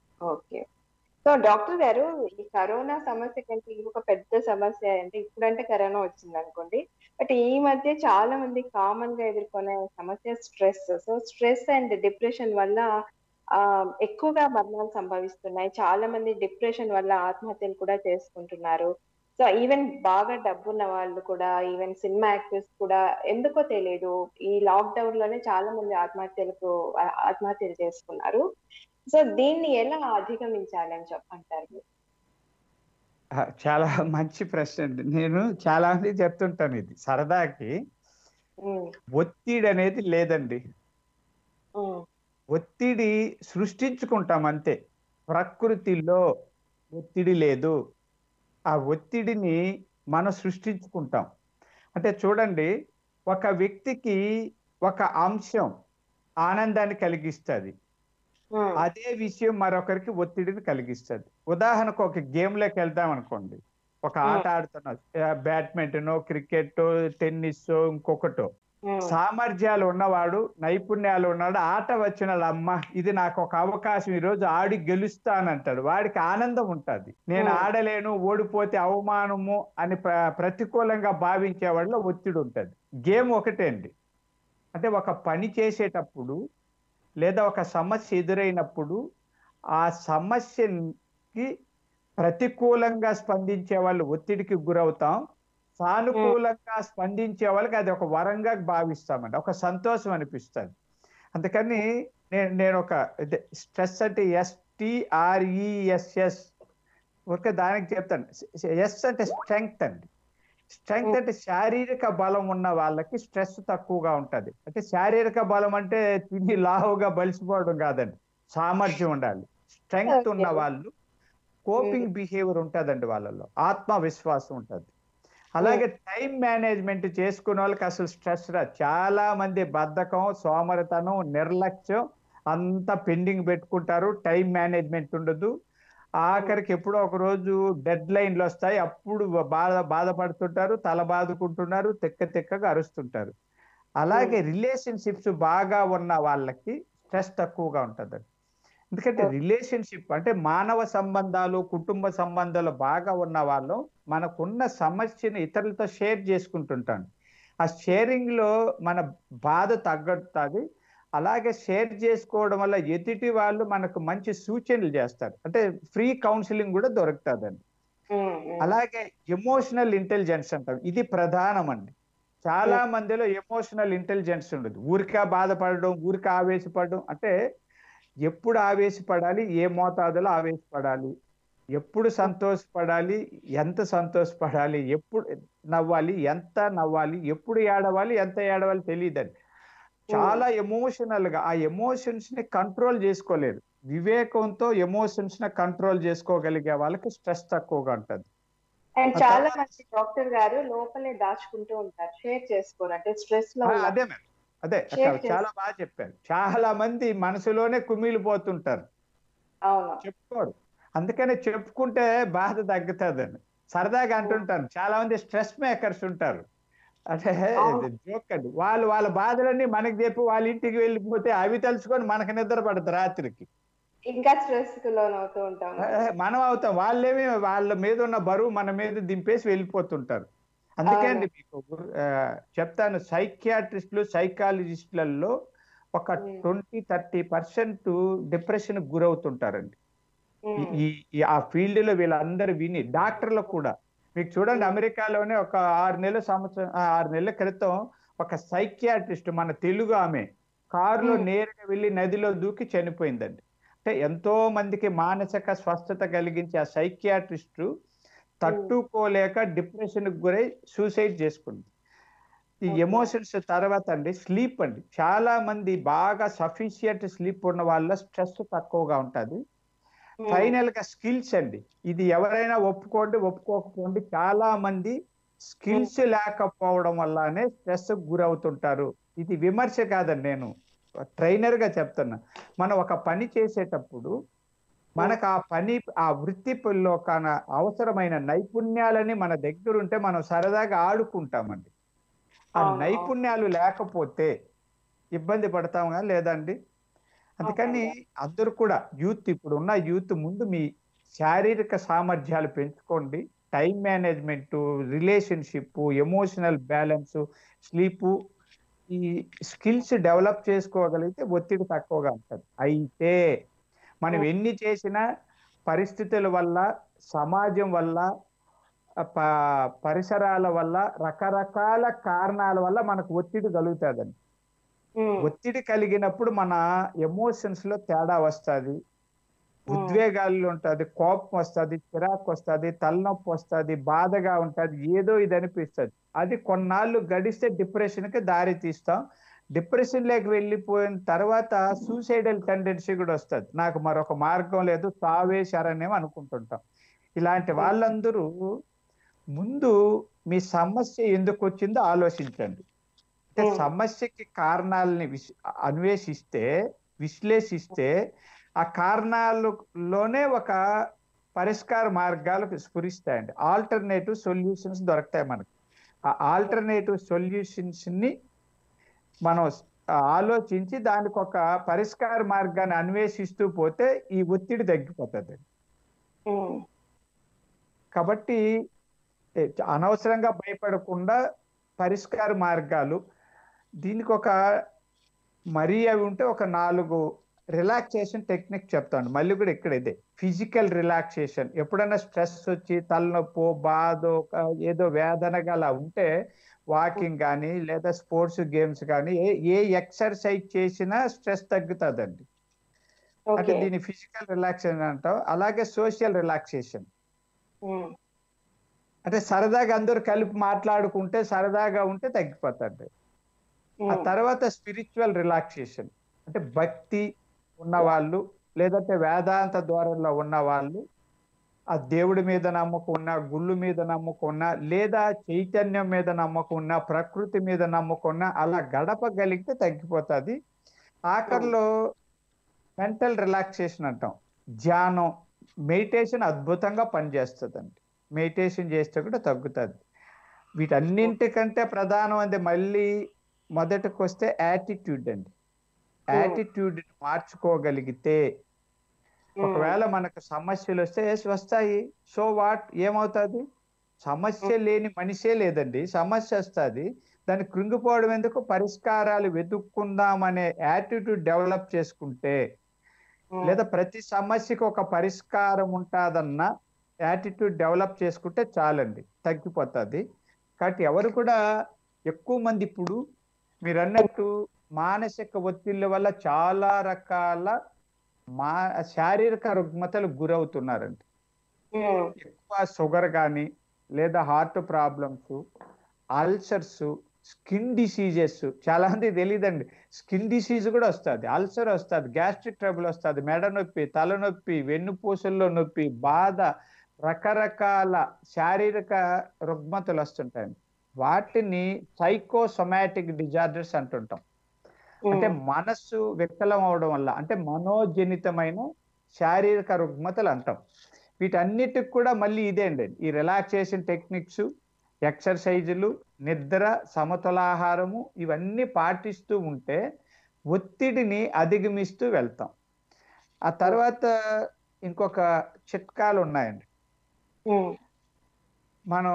ఓకే సో డాక్టర్ గారు ఈ కరోనా సమస్య కంటే ఇంకొక పెద్ద సమస్య అంటే ఇప్పుడంటే కరోనా వచ్చింది అనుకోండి బట్ ఈ మధ్య చాలా మంది కామన్ గా ఎదుర్కొనే సమస్య stress so stress and depression వల్ల ఆ ఎక్కువగా మరణాలు సంభవిస్తున్నాయి చాలా మంది డిప్రెషన్ వల్ల ఆత్మహత్యలు కూడా చేసుకుంటున్నారు సో ఈవెన్ బాగా డబ్బున్న వాళ్ళు కూడా ఈవెన్ సినిమా యాక్టర్స్ కూడా ఎందుకో తెలియదు ఈ లాక్డౌన్ లోనే చాలా మంది ఆత్మహత్యలకు ఆ- ఆత్మహత్యలు చేసుకున్నారు సో దీన్ని ఎలా అధిగమించాలి అని చెప్పంటారు మీరు ఆ, చాలా మంచి ప్రశ్న అండి నేను చాలా మంది చెప్తుంటాను ఇది సరదాకి ఉమ్, ఒత్తిడి అనేది లేదండి ఉమ్, ఒత్తిడి సృష్టించుకుంటాం అంతే ప్రకృతిలో ఒత్తిడి లేదు ఆ ఒత్తిడిని మనం సృష్టించుకుంటాం అంటే చూడండి ఒక వ్యక్తికి ఒక అంశం ఆనందాన్ని కలిగిస్తుంది ఉమ్, అదే విషయం మరొకరికి ఒత్తిడిని కలిగిస్తుంది ఉదాహరణకు ఒక గేమ్ లోకి వెళ్దాం అనుకోండి ఒక ఆట ఆడుతున్నాం బ్యాడ్మింటన్ క్రికెట్ టెన్నిస్ ఇంకొకటో ఉమ్, సామర్థ్యాలు ఉన్నవాడు నైపుణ్యాలు ఉన్నాడు ఆట వచ్చిన వాళ్ళ అమ్మ ఇది నాకు ఒక అవకాశం ఈ రోజు ఆడి గెలుస్తానంటాడు వాడికి ఆనందం ఉంటది నేను Hmm. ఆడలేను ఓడిపోతే అవమానము అని ప్ర- ప్రతికూలంగా భావించే వాళ్ళలో ఒత్తిడి ఉంటది గేమ్ ఒకటే అండి అంటే ఒక పని చేసేటప్పుడు లేదా ఒక సమస్య ఎదురైనప్పుడు ఆ సమస్యకి ప్రతికూలంగా స్పందించే వాళ్ళు ఒత్తిడికి గురవుతాం సానుకూలంగా స్పందించే వాళ్ళకి అది ఒక వరంగా భావిస్తామండి ఒక సంతోషం అనిపిస్తుంది అందుకని నేను నేను ఒక స్ట్రెస్ అంటే ఎస్టిఆర్ఈఎస్ఎస్ ఒక దానికి చెప్తాను ఎస్ అంటే స్ట్రెంగ్త్ అండి స్ట్రెంగ్త్ అంటే శారీరక బలం ఉన్న వాళ్ళకి స్ట్రెస్ తక్కువగా ఉంటది అంటే శారీరక బలం అంటే తిని లావుగా బలిసిపోవడం కాదండి సామర్థ్యం ఉండాలి స్ట్రెంగ్త్ ఉన్న Okay. వాళ్ళు కోపింగ్ బిహేవియర్ ఉంటదండి వాళ్ళలో ఆత్మవిశ్వాసం ఉంటది అలాగే టైం మేనేజ్మెంట్ చేసుకునే వాళ్ళకి అసలు స్ట్రెస్ రా చాలా మంది బద్ధకం సోమరితనం నిర్లక్ష్యం అంతా పెండింగ్ పెట్టుకుంటారు టైం మేనేజ్మెంట్ ఉండదు ఆఖరికి ఎప్పుడో ఒక రోజు డెడ్ లైన్లు వస్తాయి అప్పుడు బాధ బాధపడుతుంటారు తల బాదుకుంటున్నారు తిక్క తిక్కగా అరుస్తుంటారు అలాగే రిలేషన్షిప్స్ బాగా ఉన్న వాళ్ళకి స్ట్రెస్ తక్కువగా ఉంటది ఎందుకంటే రిలేషన్షిప్ అంటే మానవ సంబంధాలు కుటుంబ సంబంధాలు బాగా ఉన్న వాళ్ళు మనకున్న సమస్యను ఇతరులతో షేర్ చేసుకుంటుంటాను ఆ షేరింగ్ లో మన బాధ తగ్గుతుంది అలాగే షేర్ చేసుకోవడం వల్ల ఎదుటి వాళ్ళు మనకు మంచి సూచనలు చేస్తారు అంటే ఫ్రీ కౌన్సిలింగ్ కూడా దొరుకుతుందండి ఉమ్, ఉమ్. అలాగే ఎమోషనల్ ఇంటెలిజెన్స్ అంటాం ఇది ప్రధానం అండి చాలా మందిలో ఎమోషనల్ ఇంటెలిజెన్స్ ఉండదు ఊరికే బాధపడడం ఊరికే ఆవేశపడడం అంటే ఎప్పుడు ఆవేశపడాలి ఏ మోతాదులో ఆవేశపడాలి ఎప్పుడు సంతోషపడాలి ఎంత సంతోషపడాలి ఎప్పుడు నవ్వాలి ఎంత నవ్వాలి ఎప్పుడు ఏడవాలి ఎంత ఏడవాలి తెలియదండి చాలా ఎమోషనల్ గా ఆ ఎమోషన్స్ ని కంట్రోల్ చేసుకోలేరు వివేకంతో ఎమోషన్స్ ని కంట్రోల్ చేసుకోగలిగే వాళ్ళకి స్ట్రెస్ తక్కువగా ఉంటది అండ్ ఆ చాలా తర్వాత- మంది డాక్టర్ గారు లోపలే దాచుకుంటూ ఉంటారు షేర్ చేసుకోరు అంటే స్ట్రెస్ లో ఆ, ఉన్న- అదే మేడం అదే అక్క, Share చేసి- చాలా బాగా చెప్పారు చాలా మంది మనసులోనే కుమిలిపోతుంటారు అవును చెప్పుకోరు అందుకనే చెప్పుకుంటే బాధ తగ్గుతుందని సరదాగా అంటుంటాను చాలా మంది స్ట్రెస్ మేకర్స్ ఉంటారు అంటే అవును. జోక్ అండి వాళ్ళు వాళ్ళ బాధలన్నీ మనకి చెప్పి వాళ్ళ ఇంటికి వెళ్ళిపోతే అవి తెలుసుకొని మనకు నిద్ర పడదు రాత్రికి ఇంకా స్ట్రెస్ కు లోనవుతూ ఉంటాం ఏ, మనం అవుతాం వాళ్ళేమి వాళ్ళ మీద ఉన్న బరువు మన మీద దింపేసి వెళ్ళిపోతుంటారు అందుకే అండి మీకు ఆ, చెప్తాను సైకియాట్రిస్టులు సైకాలజిస్టులలో ఒక Hmm. Twenty thirty percent depression గురవుతుంటారండి ఉమ్, ఈ- ఈ ఈ ఆ ఫీల్డ్ లో వీళ్ళందరూ విని డాక్టర్లు కూడా మీకు చూడండి అమెరికాలోనే ఒక ఆరు నెలల సంవత్సరం ఆ, ఆరు నెలల క్రితం ఒక సైకియాట్రిస్ట్ మన తెలుగు ఆమె కారులో Hmm. నేరుగా వెళ్ళి నదిలో దూకి చనిపోయిందండి అంటే ఎంతో మందికి మానసిక స్వస్థత కలిగించే ఆ సైకియాట్రిస్టు తట్టుకోలేక డిప్రెషన్ గురై సూసైడ్ చేసుకుంది ఈ Okay. ఎమోషన్స్ తర్వాత అండి స్లీప్ అండి చాలా మంది బాగా సఫిషియంట్ స్లీప్ ఉన్న వాళ్ళ స్ట్రెస్ తక్కువగా ఉంటది ఉమ్, ఫైనల్ గా స్కిల్స్ అండి ఇది ఎవరైనా ఒప్పుకోండి ఒప్పుకోకపోండి చాలా మంది స్కిల్స్ లేకపోవడం వల్లనే స్ట్రెస్ గురవుతుంటారు ఇది విమర్శ కాదండి నేను ట్రైనర్ గా చెప్తున్నా మనం ఒక పని చేసేటప్పుడు మనకు ఆ పని ఆ వృత్తిలో కాన అవసరమైన నైపుణ్యాలని మన దగ్గర ఉంటే మనం సరదాగా ఆడుకుంటామండి ఆ అవును, అవును. నైపుణ్యాలు లేకపోతే ఇబ్బంది పడతామా లేదండి అందుకని అందరూ కూడా యూత్ ఇప్పుడు ఉన్న యూత్ ముందు మీ శారీరక సామర్థ్యాలు పెంచుకోండి time management relationship emotional balance sleep ఈ స్కిల్స్ డెవలప్ చేసుకోగలిగితే ఒత్తిడి తక్కువగా ఉంటుంది అయితే మనం ఎన్ని చేసినా పరిస్థితుల వల్ల సమాజం వల్ల ఆ, ప- పరిసరాల వల్ల రకరకాల కారణాల వల్ల మనకు ఒత్తిడి కలుగుతుందండి ఉమ్, ఒత్తిడి కలిగినప్పుడు మన ఎమోషన్స్ లో తేడా వస్తుంది ఉద్వేగాలు ఉంటది కోపం వస్తుంది చిరాకు వస్తుంది తలనొప్పి వస్తుంది బాధగా ఉంటది ఏదో ఇది అనిపిస్తుంది అది కొన్నాళ్ళు గడిస్తే డిప్రెషన్ కి దారి తీస్తాం డిప్రెషన్ లేక వెళ్ళిపోయిన తర్వాత సూసైడల్ టెండెన్సీ కూడా వస్తుంది నాకు మరొక మార్గం లేదు సావే శరణ్యం అనుకుంటుంటాం ఇలాంటి వాళ్ళందరూ ముందు మీ సమస్య ఎందుకు వచ్చిందో ఆలోచించండి అంటే Hmm. సమస్యకి కారణాలని విశ్- అన్వేషిస్తే విశ్లేషిస్తే ఆ కారణాలలోనే ఒక పరిష్కార మార్గాలు స్ఫురిస్తాయండి ఆల్టర్నేటివ్ సొల్యూషన్స్ దొరుకుతాయి మనకు ఆ ఆల్టర్నేటివ్ సొల్యూషన్స్ ని మనం ఆలోచించి దానికి ఒక పరిష్కార మార్గాన్ని అన్వేషిస్తూ పోతే ఈ ఒత్తిడి తగ్గిపోతుంది ఉమ్, కాబట్టి ఏ, అనవసరంగా భయపడకుండా పరిష్కార మార్గాలు దీనికి ఒక మరీ అవి ఉంటే ఒక నాలుగు రిలాక్సేషన్ టెక్నిక్ చెప్తాను మళ్ళీ కూడా ఇక్కడ ఇదే ఫిజికల్ రిలాక్సేషన్ ఎప్పుడైనా స్ట్రెస్ వచ్చి తలనొప్పో బాధో ఒక ఏదో వేదనగా అలా ఉంటే వాకింగ్ కానీ లేదా స్పోర్ట్స్ గేమ్స్ కానీ ఏ ఏ ఎక్సర్సైజ్ చేసినా స్ట్రెస్ తగ్గుతుందండి అంటే ఓకే దీన్ని ఫిజికల్ రిలాక్సేషన్ అంటాం అలాగే సోషల్ రిలాక్సేషన్ ఉమ్, అంటే సరదాగా అందరూ కలిపి మాట్లాడుకుంటే సరదాగా ఉంటే తగ్గిపోతుంది ఆ ఉమ్, తర్వాత స్పిరిచువల్ రిలాక్సేషన్ అంటే భక్తి ఉన్న వాళ్ళు లేదంటే వేదాంత ద్వారంలో ఉన్న వాళ్ళు ఆ దేవుడి మీద నమ్మకం ఉన్న గుళ్ళు మీద నమ్మకం ఉన్న లేదా చైతన్యం మీద నమ్మకం ఉన్న ప్రకృతి మీద నమ్మకం ఉన్న అలా గడపగలిగితే తగ్గిపోతుంది ఆఖరిలో మెంటల్ రిలాక్సేషన్ అంటాం ధ్యానం మెడిటేషన్ అద్భుతంగా పనిచేస్తుందండి మెడిటేషన్ చేస్తే కూడా తగ్గుతుంది వీటన్నింటికంటే ప్రధానం అంటే మళ్ళీ మొదటికి వస్తే యాటిట్యూడ్ అండి యాటిట్యూడ్ మార్చుకోగలిగితే ఉమ్, ఒకవేళ మనకు సమస్యలు వస్తే "ఎస్, వస్తాయి సో వాట్ ఏమవుతుంది సమస్య లేని మనిషే లేదండి సమస్య వస్తుంది దాన్ని కృంగిపోవడం ఎందుకు పరిష్కారాలు వెతుక్కుందామనే యాటిట్యూడ్ డెవలప్ చేసుకుంటే ఉమ్, లేదా ప్రతి సమస్యకి ఒక పరిష్కారం ఉంటుందన్న యాటిట్యూడ్ డెవలప్ చేసుకుంటే చాలండి తగ్గిపోతుంది కాబట్టి ఎవరు కూడా ఎక్కువ మంది ఇప్పుడు మీరు అన్నట్టు మానసిక ఒత్తిళ్ళ వల్ల చాలా రకాల మా శారీరక రుగ్మతలు గురవుతున్నారండి ఉమ్, ఎక్కువ షుగర్ కానీ లేదా heart problems ulcers skin diseases చాలా మంది తెలియదండి స్కిన్ డిసీజ్ కూడా వస్తుంది అల్సర్ వస్తుంది గ్యాస్ట్రిక్ ట్రబుల్ వస్తుంది మెడ నొప్పి తలనొప్పి వెన్నుపూసల్లో నొప్పి బాధ రకరకాల శారీరక రుగ్మతలు వస్తుంటాయండి వాటిని సైకోసొమాటిక్ డిజార్డర్స్ అంటుంటాం అంటే ఉమ్, మనస్సు వికలం అవడం వల్ల అంటే మనోజనితమైన శారీరక రుగ్మతలు అంటాం వీటన్నిటికి కూడా మళ్ళీ ఇదే అండి ఈ రిలాక్సేషన్ టెక్నిక్స్ ఎక్సర్సైజులు నిద్ర సమతులాహారము ఇవన్నీ పాటిస్తూ ఉంటే ఒత్తిడిని అధిగమిస్తూ వెళ్తాం ఆ తర్వాత ఇంకొక చిట్కాలు ఉన్నాయండి ఉమ్, మనం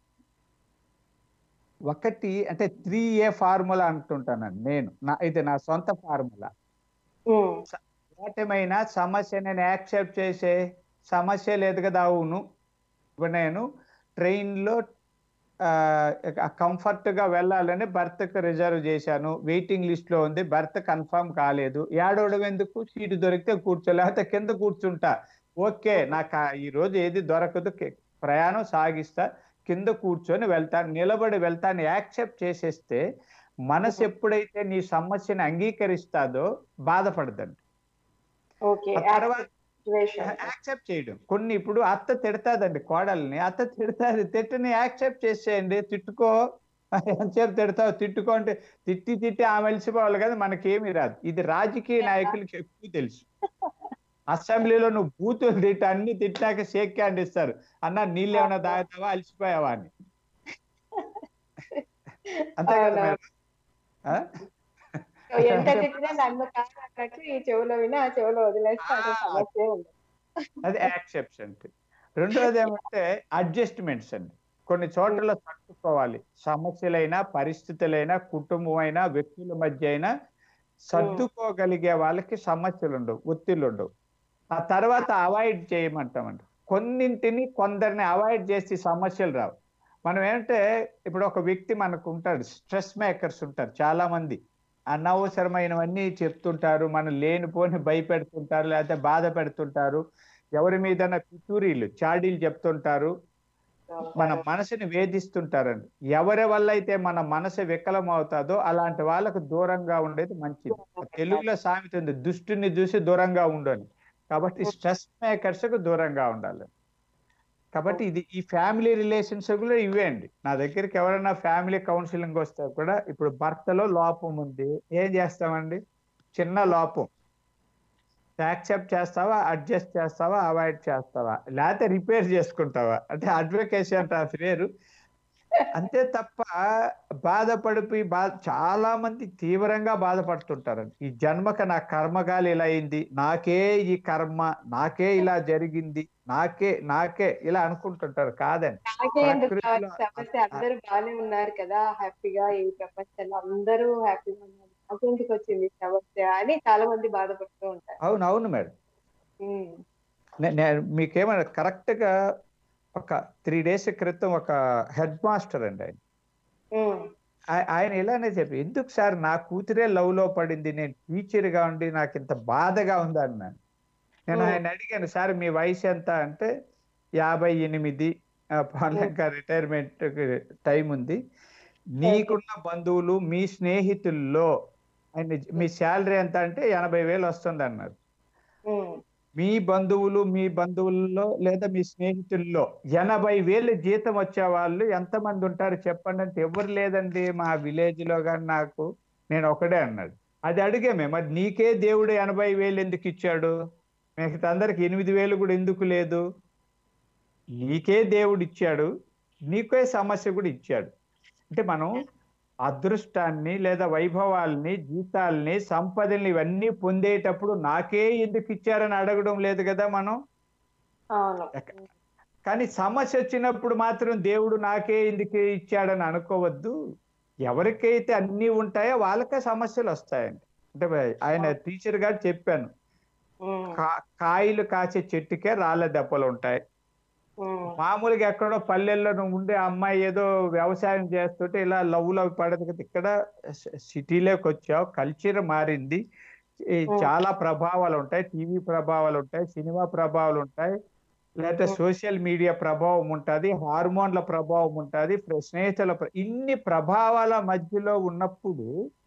ఒకటి అంటే త్రీ ఏ ఫార్ములా అంటుంటానండి నేను నా ఇది నా సొంత ఫార్ములా ఉమ్, ఏటమైనా సమస్య నేను యాక్సెప్ట్ చేసే సమస్య లేదు కదా అవును ఇప్పుడు నేను ట్రైన్లో కంఫర్ట్గా వెళ్ళాలని బర్త్కి రిజర్వ్ చేశాను వెయిటింగ్ లిస్ట్లో ఉంది బర్త్ కన్ఫర్మ్ కాలేదు ఏడవడం ఎందుకు సీటు దొరికితే కూర్చో లేకపోతే కింద కూర్చుంటా ఓకే నాకు ఆ- ఈ రోజు ఏది దొరకదు కి- ప్రయాణం సాగిస్తా కింద కూర్చొని వెళ్తాను నిలబడి వెళ్తాను యాక్సెప్ట్ చేసేస్తే మనసు ఎప్పుడైతే నీ సమస్యని అంగీకరిస్తాదో బాధపడదండి ఓకే ఆ తర్వాత సిచ్యువేషన్ యాక్సెప్ట్ చేయడం కొన్ని ఇప్పుడు అత్త తిడతాదండి కోడల్ని అత్త తిడతాది తిట్టని యాక్సెప్ట్ చేసేయండి తిట్టుకో ఎంతసేపు తిడతావు తిట్టుకో అంటే తిట్టి తిట్టి ఆమె వెలిసిపోవాలి కదా మనకేమీ రాదు ఇది రాజకీయ నాయకులకి ఎక్కువ తెలుసు అసెంబ్లీలో నువ్వు బూతులు తిట్టి అన్ని తిట్టాక షేక్ హ్యాండ్ ఇస్తారు అన్న నీళ్ళు ఏమైనా తాగుతావా అలసిపోయావా అని అంతే కదా అవునవును. మేడం? ఆ? ఎంత తిట్టినా నన్ను కాదు అన్నట్టు ఈ చెవులో విని ఆ చెవులో వదిలేస్తే అసలు ఆ. సమస్య ఉండదు అది యాక్సెప్ట్స్ అంటే రెండోది ఏమంటే అడ్జస్ట్మెంట్స్ అండి కొన్ని చోట్ల తట్టుకోవాలి సమస్యలైనా పరిస్థితులైనా కుటుంబం అయినా వ్యక్తుల మధ్య అయినా సర్దుకోగలిగే వాళ్ళకి సమస్యలు ఉండవు ఒత్తిళ్ళు ఉండవు ఆ తర్వాత అవాయిడ్ చేయమంటామండి కొన్నింటిని కొందరిని అవాయిడ్ చేసి సమస్యలు రావు మనం ఏంటంటే ఇప్పుడు ఒక వ్యక్తి మనకు ఉంటాడు స్ట్రెస్ మేకర్స్ ఉంటారు చాలా మంది అనవసరమైనవన్నీ చెప్తుంటారు మనం లేనిపోని భయపెడుతుంటారు లేకపోతే బాధ పెడుతుంటారు ఎవరి మీద పితూరీలు చాడీలు చెప్తుంటారు మన మనసుని వేధిస్తుంటారండి ఎవరి వల్ల అయితే మన మనసు వికలం అవుతాదో అలాంటి వాళ్ళకు దూరంగా ఉండేది మంచిది తెలుగులో సామెత ఉంది దుష్టుని చూసి దూరంగా ఉండని కాబట్టి స్ట్రెస్ మేకర్స్ కు దూరంగా ఉండాలి కాబట్టి ఇది ఈ ఫ్యామిలీ రిలేషన్స్ కూడా ఇవే అండి నా దగ్గరికి ఎవరైనా ఫ్యామిలీ కౌన్సిలింగ్ వస్తే కూడా ఇప్పుడు భర్తలో లోపం ఉంది ఏం చేస్తామండి చిన్న లోపం యాక్సెప్ట్ చేస్తావా అడ్జస్ట్ చేస్తావా అవాయిడ్ చేస్తావా లేకపోతే రిపేర్ చేసుకుంటావా అంటే అడ్వకేషన్ అంటారు వేరు అంతే తప్ప బాధపడిపోయి బాధ చాలా మంది తీవ్రంగా బాధపడుతుంటారండి ఈ జన్మక నా కర్మగాలి ఇలా అయింది నాకే ఈ కర్మ నాకే ఇలా జరిగింది నాకే నాకే ఇలా అనుకుంటుంటారు కాదండి నాకే ఎందుకు ప్రకృతిలో కావాలి సమస్య అందరూ బాగానే ఉన్నారు కదా హ్యాపీగా ఈ ప్రపంచంలో అందరూ హ్యాపీగా ఉన్నారు నాకెందుకు వచ్చింది ఈ సమస్య అని చాలా మంది బాధపడుతూ ఉంటారు అవును అవును మేడం ఉమ్, నే- నేను మీకేమన్నా కరెక్ట్ గా ఒక త్రీ డేస్ క్రితం ఒక హెడ్ మాస్టర్ అండి ఆయన ఉమ్, ఆయ- ఆయన ఇలానే చెప్పి ఎందుకు సార్ నా కూతురే లవ్ లో పడింది నేను టీచర్ గా ఉండి నాకు ఇంత బాధగా ఉంది అన్నాను నేను Hmm. ఆయన అడిగాను సార్ మీ వయసు ఎంత అంటే యాభై ఎనిమిది ఆ, పవన్ ఇంకా రిటైర్మెంట్ టైం ఉంది నీకున్న బంధువులు మీ స్నేహితుల్లో ఆయన మీ శాలరీ ఎంత అంటే ఎనభై వేలు వస్తుంది అన్నారు ఉమ్, మీ బంధువులు మీ బంధువుల్లో లేదా మీ స్నేహితుల్లో ఎనభై వేలు జీతం వచ్చే వాళ్ళు ఎంతమంది ఉంటారు చెప్పండి అంటే ఎవరు లేదండి మా విలేజ్ లో కానీ నాకు నేను ఒకడే అన్నాడు అది అడిగామే మరి నీకే దేవుడు ఎనభై వేలు ఎందుకు ఇచ్చాడు మిగతా అందరికి ఎనిమిది వేలు కూడా ఎందుకు లేదు నీకే దేవుడు ఇచ్చాడు నీకే సమస్య కూడా ఇచ్చాడు అంటే మనం అదృష్టాన్ని లేదా వైభవాల్ని జీతాల్ని సంపదల్ని ఇవన్నీ పొందేటప్పుడు నాకే ఎందుకు ఇచ్చారని అడగడం లేదు కదా మనం అవును ఎక్క- కానీ సమస్య వచ్చినప్పుడు మాత్రం దేవుడు నాకే ఎందుకు ఇచ్చాడని అనుకోవద్దు ఎవరికైతే అన్ని ఉంటాయో వాళ్ళకే సమస్యలు వస్తాయండి అంటే ఆయన టీచర్ గారు చెప్పాను ఉమ్, కా- కాయలు కాసే చెట్టుకే రాళ్ళ దెబ్బలు ఉంటాయి ఉమ్, మామూలుగా ఎక్కడో పల్లెల్లో నువ్వు ఉండే అమ్మాయి ఏదో వ్యవసాయం చేస్తుంటే ఇలా లవ్ లవ్ పడదు కదా ఇక్కడ సి- సిటీలోకి వచ్చావు కల్చర్ మారింది ఈ Hmm. చాలా ప్రభావాలు ఉంటాయి టీవీ ప్రభావాలు ఉంటాయి సినిమా ప్రభావాలు ఉంటాయి లేకపోతే Hmm. సోషల్ మీడియా ప్రభావం ఉంటుంది హార్మోన్ల ప్రభావం ఉంటుంది స్నేహితుల ప్ర- ఇన్ని ప్రభావాల మధ్యలో ఉన్నప్పుడు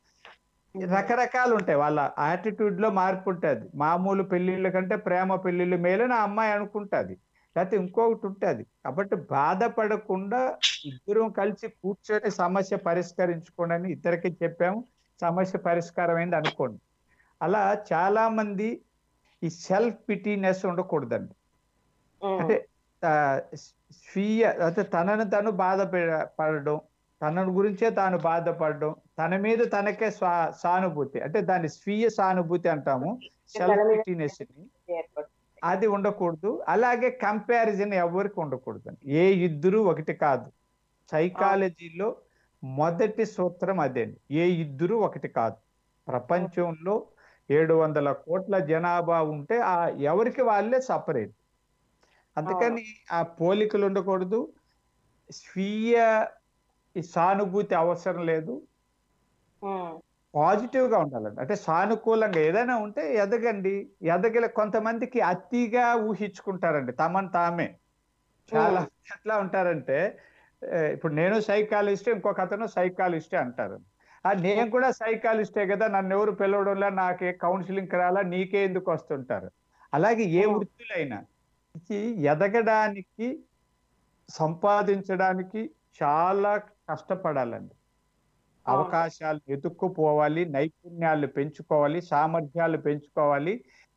రకరకాలు ఉంటాయి వాళ్ళ యాటిట్యూడ్ లో మార్పు ఉంటుంది మామూలు పెళ్లిళ్ళ కంటే ప్రేమ పెళ్లిళ్ళు మేలు నా అమ్మాయి అనుకుంటది లేకపోతే ఇంకొకటి ఉంటుంది కాబట్టి బాధపడకుండా ఇద్దరం కలిసి కూర్చొని సమస్య పరిష్కరించుకోండి అని ఇద్దరికి చెప్పాము సమస్య పరిష్కారం అయింది అనుకోండి అలా చాలా మంది ఈ సెల్ఫ్ పిటీనెస్ ఉండకూడదండి ఉమ్, అంటే ఆ, స్వీయ అంటే తనను తను బాధ పె- పడడం తన గురించే తాను బాధపడడం తన మీద తనకే స్వా సానుభూతి అంటే దాన్ని స్వీయ సానుభూతి అంటాము సెల్ఫ్ మీద- పిటీనెస్ ని ఏర్పడుతుంది. అది ఉండకూడదు అలాగే కంపారిజన్ ఎవరికి ఉండకూడదు ఏ ఇద్దరు ఒకటి కాదు సైకాలజీలో మొదటి సూత్రం అదే ఏ ఇద్దరు ఒకటి కాదు ప్రపంచంలో ఏడు వందల కోట్ల జనాభా ఉంటే ఆ ఎవరికి వాళ్ళే సపరేట్ అందుకని ఆ పోలికలు ఉండకూడదు స్వీయ ఈ సానుభూతి అవసరం లేదు ఉమ్, పాజిటివ్ గా ఉండాలండి అంటే సానుకూలంగా ఏదైనా ఉంటే ఎదగండి ఎదగల కొంతమందికి అతిగా ఊహించుకుంటారండి తమను తామే చాలా ఎట్లా ఉంటారంటే ఏ, ఇప్పుడు నేను సైకాలజిస్ట్ ఇంకొక అతను సైకాలజిస్టే అంటారు ఆ నేను కూడా సైకాలజిస్టే కదా నన్ను ఎవరు పిలవడంలా నాకే కౌన్సిలింగ్ రాలా నీకే ఎందుకు వస్తుంటారు అలాగే ఏ Hmm. వృత్తులైనా ఇది ఎదగడానికి సంపాదించడానికి చాలా కష్టపడాలండి అవకాశాలు ఎదుక్కుపోవాలి నైపుణ్యాలు పెంచుకోవాలి సామర్థ్యాలు పెంచుకోవాలి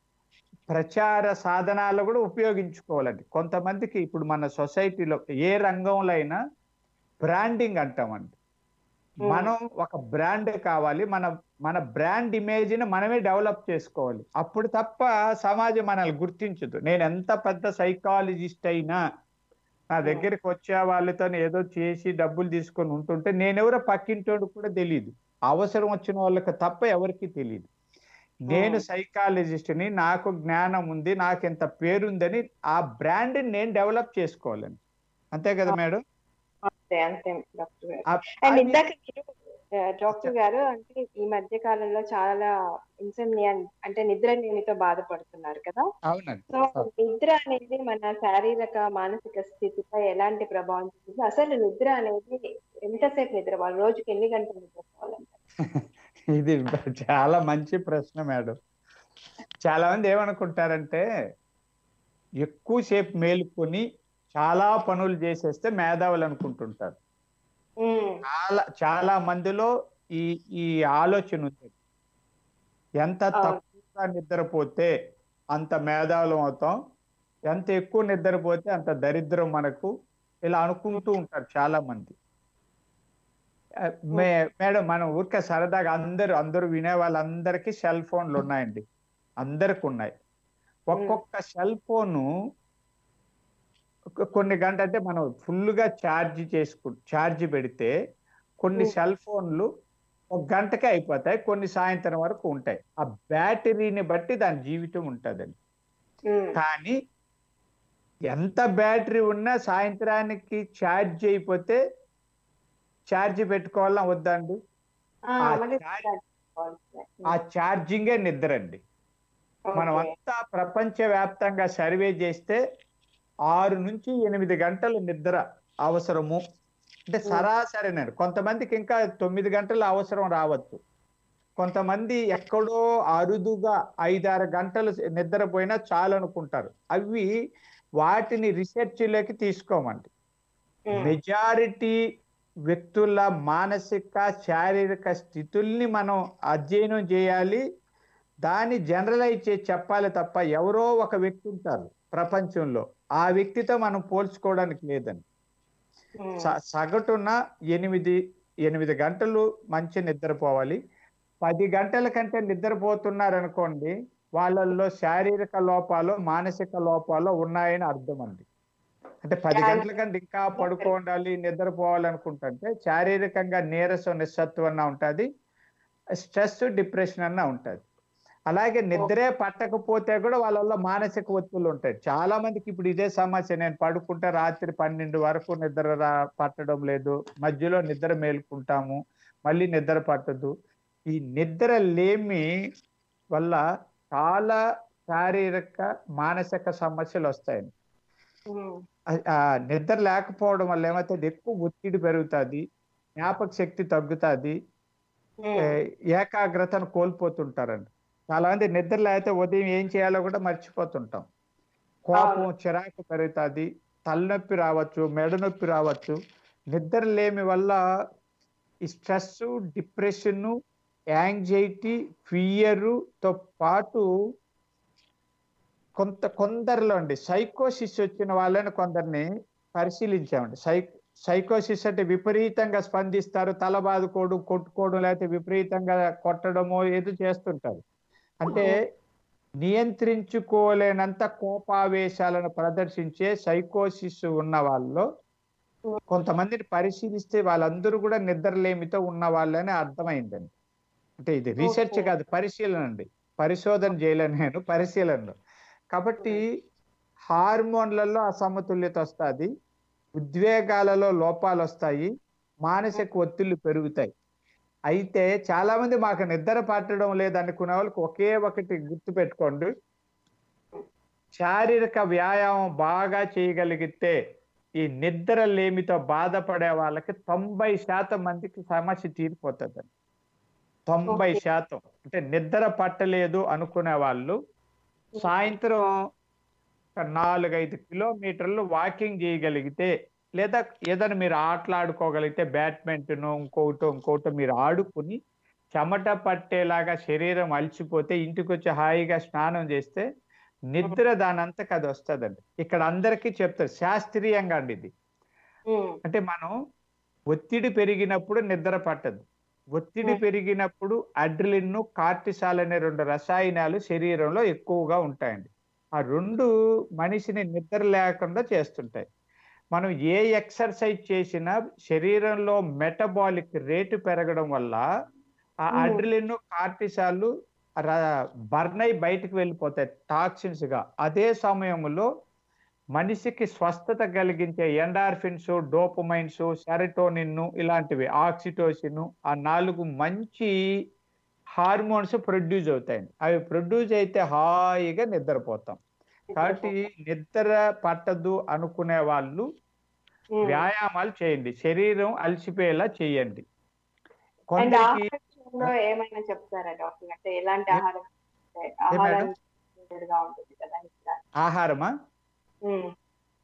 ప్రచార సాధనాలు కూడా ఉపయోగించుకోవాలండి కొంతమందికి ఇప్పుడు మన సొసైటీలో ఏ రంగంలో అయినా బ్రాండింగ్ అంటామండి Hmm. మనం ఒక బ్రాండ్ కావాలి మన మన బ్రాండ్ ఇమేజ్ ని మనమే డెవలప్ చేసుకోవాలి అప్పుడు తప్ప సమాజం మనల్ని గుర్తించదు నేను ఎంత పెద్ద సైకాలజిస్ట్ అయినా నా Hmm. దగ్గరికి వచ్చే వాళ్ళతో ఏదో చేసి డబ్బులు తీసుకొని ఉంటుంటే నేనెవరో పక్కింటోడు కూడా తెలియదు అవసరం వచ్చిన వాళ్ళకి తప్ప ఎవరికి తెలియదు నేను Hmm. సైకాలజిస్ట్ ని నాకు జ్ఞానం ఉంది నాకు ఇంత పేరుందని ఆ బ్రాండ్ నేను డెవలప్ చేసుకోవాలండి అంతే కదా మేడం అంతే అంతే డాక్టర్ గారు ఆ- అండ్ అది- ఇందాక మీరు ఆ, డాక్టర్ గారు అంటే ఈ మధ్య కాలంలో చాలా ఇన్సమ్నియా అంటే నిద్ర లేమితో బాధపడుతున్నారు కదా అవునండి సో నిద్ర అనేది మన శారీరక మానసిక స్థితిపై ఎలాంటి ప్రభావం చూపుతుంది అసలు నిద్ర అనేది ఎంతసేపు నిద్రపోవాలి రోజుకి ఎన్ని గంటలు నిద్రపోవాలంటే ఇది చాలా మంచి ప్రశ్న మేడం చాలా మంది ఏమనుకుంటారంటే ఎక్కువసేపు మేలుకొని చాలా పనులు చేసేస్తే మేధావులు అనుకుంటుంటారు ఉమ్, చాలా చాలా మందిలో ఈ ఈ ఆలోచన ఉంది ఎంత అవును. తక్కువగా నిద్రపోతే అంత మేధావులం అవుతాం ఎంత ఎక్కువ నిద్రపోతే అంత దరిద్రం మనకు ఇలా అనుకుంటూ ఉంటారు చాలా మంది ఆ, మే మేడం మనం ఊరికే సరదాగా అందరూ అందరూ వినే వాళ్ళందరికీ సెల్ ఫోన్లు ఉన్నాయండి అందరికి ఉన్నాయి ఒక్కొక్క సెల్ ఫోను ఒక- కొన్ని గంట అంటే మనం ఫుల్ గా ఛార్జ్ చేసుకు ఛార్జ్ పెడితే కొన్ని Hmm. సెల్ ఫోన్లు ఒక గంటకే అయిపోతాయి కొన్ని సాయంత్రం వరకు ఉంటాయి ఆ బ్యాటరీని బట్టి దాని జీవితం ఉంటుందండి ఉమ్, కానీ ఎంత బ్యాటరీ ఉన్నా సాయంత్రానికి ఛార్జ్ అయిపోతే ఛార్జ్ పెట్టుకోవాలా వద్దండి ఆ, ఆ మళ్ళీ ఛార్జ్- ఉమ్, ఆ ఛార్జింగే నిద్ర అండి మనం ఓకే. అంతా ప్రపంచ వ్యాప్తంగా సర్వే చేస్తే ఆరు నుంచి ఎనిమిది గంటలు నిద్ర అవసరము అంటే సరాసరినండి కొంతమందికి ఇంకా తొమ్మిది గంటలు అవసరం రావచ్చు కొంతమంది ఎక్కడో అరుదుగా ఐదారు గంటలు నిద్రపోయినా చాలు అనుకుంటారు అవి వాటిని రీసెర్చ్లోకి తీసుకోమండి ఉమ్, మెజారిటీ వ్యక్తుల మానసిక శారీరక స్థితుల్ని మనం అధ్యయనం చేయాలి దాన్ని జనరలైజ్ చేసి చెప్పాలి తప్ప ఎవరో ఒక వ్యక్తి ఉంటారు ప్రపంచంలో ఆ వ్యక్తితో మనం పోల్చుకోవడానికి లేదండి ఉమ్, స- సగటున ఎనిమిది ఎనిమిది గంటలు మంచి నిద్రపోవాలి పది గంటల కంటే నిద్రపోతున్నారు అనుకోండి వాళ్ళల్లో శారీరక లోపాలు మానసిక లోపాలు ఉన్నాయని అర్థం అండి అంటే పది Yeah. గంటల కంటే ఇంకా పడుకోవాలి నిద్రపోవాలి అనుకుంటుంటే శారీరకంగా నీరసం నిస్సత్వం అన్న ఉంటుంది స్ట్రెస్ డిప్రెషన్ అన్న ఉంటుంది అలాగే నిద్రే పట్టకపోతే కూడా వాళ్ళల్లో మానసిక ఒత్తిళ్ళు ఉంటాయి చాలా మందికి ఇప్పుడు ఇదే సమస్య నేను పడుకుంటే రాత్రి పన్నెండు వరకు నిద్ర రా పట్టడం లేదు మధ్యలో నిద్ర మేలుకుంటాము మళ్ళీ నిద్ర పట్టదు ఈ నిద్ర లేమి వల్ల చాలా శారీరక మానసిక సమస్యలు వస్తాయి ఉమ్, ఆ- ఆ నిద్ర లేకపోవడం వల్ల ఏమవుతుంది ఎక్కువ ఒత్తిడి పెరుగుతుంది జ్ఞాపక శక్తి తగ్గుతుంది ఉమ్, ఏకాగ్రతను కోల్పోతుంటారండి చాలా మంది నిద్ర లేకపోతే ఉదయం ఏం చేయాలో కూడా మర్చిపోతుంటాం కోపం అవును. చిరాకు పెరుగుతుంది తలనొప్పి రావచ్చు మెడ నొప్పి రావచ్చు నిద్ర లేమి వల్ల ఈ స్ట్రెస్ డిప్రెషన్ యాంగ్జైటీ ఫియరుతో పాటు కొంత కొందరిలో అండి సైకోసిస్ వచ్చిన వాళ్ళని కొందరిని పరిశీలించామండి సై సైకోసిస్ అంటే విపరీతంగా స్పందిస్తారు తల బాదుకోవడం కొట్టుకోవడం లేకపోతే విపరీతంగా కొట్టడము ఏదో చేస్తుంటారు అంటే నియంత్రించుకోలేనంత కోపావేశాలను ప్రదర్శించే సైకోసిస్ ఉన్న వాళ్ళలో కొంతమందిని పరిశీలిస్తే వాళ్ళందరూ కూడా నిద్రలేమితో ఉన్న వాళ్ళని అర్థమైందండి అంటే ఇది రీసెర్చ్ Okay. కాదు పరిశీలన అండి పరిశోధన చేయలేను నేను పరిశీలనలో కాబట్టి హార్మోన్లలో అసమతుల్యత వస్తుంది ఉద్వేగాలలో లోపాలు వస్తాయి మానసిక ఒత్తిళ్లు పెరుగుతాయి అయితే చాలా మంది మాకు నిద్ర పట్టడం లేదనుకునే వాళ్ళకి ఒకే ఒకటి గుర్తు పెట్టుకోండి శారీరక వ్యాయామం బాగా చేయగలిగితే ఈ నిద్ర లేమితో బాధపడే వాళ్ళకి తొంభై శాతం మందికి సమస్య తీరిపోతుంది తొంభై Okay. శాతం అంటే నిద్ర పట్టలేదు అనుకునే వాళ్ళు సాయంత్రం ఒక నాలుగైదు కిలోమీటర్లు వాకింగ్ చేయగలిగితే లేదా ఏదైనా మీరు ఆటలాడుకోగలిగితే బ్యాడ్మింటన్ ఇంకొకటి ఇంకొకటి మీరు ఆడుకుని చెమట పట్టేలాగా శరీరం అలసిపోతే ఇంటికి వచ్చి హాయిగా స్నానం చేస్తే నిద్ర దానంతకు అది వస్తుందండి ఇక్కడ అందరికీ చెప్తారు శాస్త్రీయంగా అండి ఇది ఉమ్, అంటే మనం ఒత్తిడి పెరిగినప్పుడు నిద్ర పట్టదు ఒత్తిడి Hmm. పెరిగినప్పుడు అడ్రిలిన్ కార్టిసాల్ అనే రెండు రసాయనాలు శరీరంలో ఎక్కువగా ఉంటాయండి ఆ రెండు మనిషిని నిద్ర లేకుండా చేస్తుంటాయి మనం ఏ ఎక్సర్సైజ్ చేసినా శరీరంలో మెటబాలిక్ రేటు పెరగడం వల్ల ఆ Hmm. అడ్రిలిన్ కార్టిసాలు బర్న్ అయి బయటకు వెళ్ళిపోతాయి టాక్సిన్స్ గా అదే సమయంలో మనిషికి స్వస్థత కలిగించే ఎండార్ఫిన్స్ డోపమైన్స్ సెరటోనిన్ ఇలాంటివి ఆక్సిటోసిన్ ఆ నాలుగు మంచి హార్మోన్స్ ప్రొడ్యూస్ అవుతాయండి అవి ప్రొడ్యూస్ అయితే హాయిగా నిద్రపోతాం కాబట్టి నిద్ర పట్టదు అనుకునే వాళ్ళు ఉమ్. వ్యాయామాలు చేయండి శరీరం అలసిపోయేలా చేయండి అండ్ కొందరికి ఆహారంలో ఏమైనా చెప్తారా డాక్టర్ అంటే ఎలాంటి ఏ- ఆహారం అంటే ఏ ఆహారం మేడం? limited గా ఉంటుంది కదా నిద్ర. ఆహారమా ఉమ్,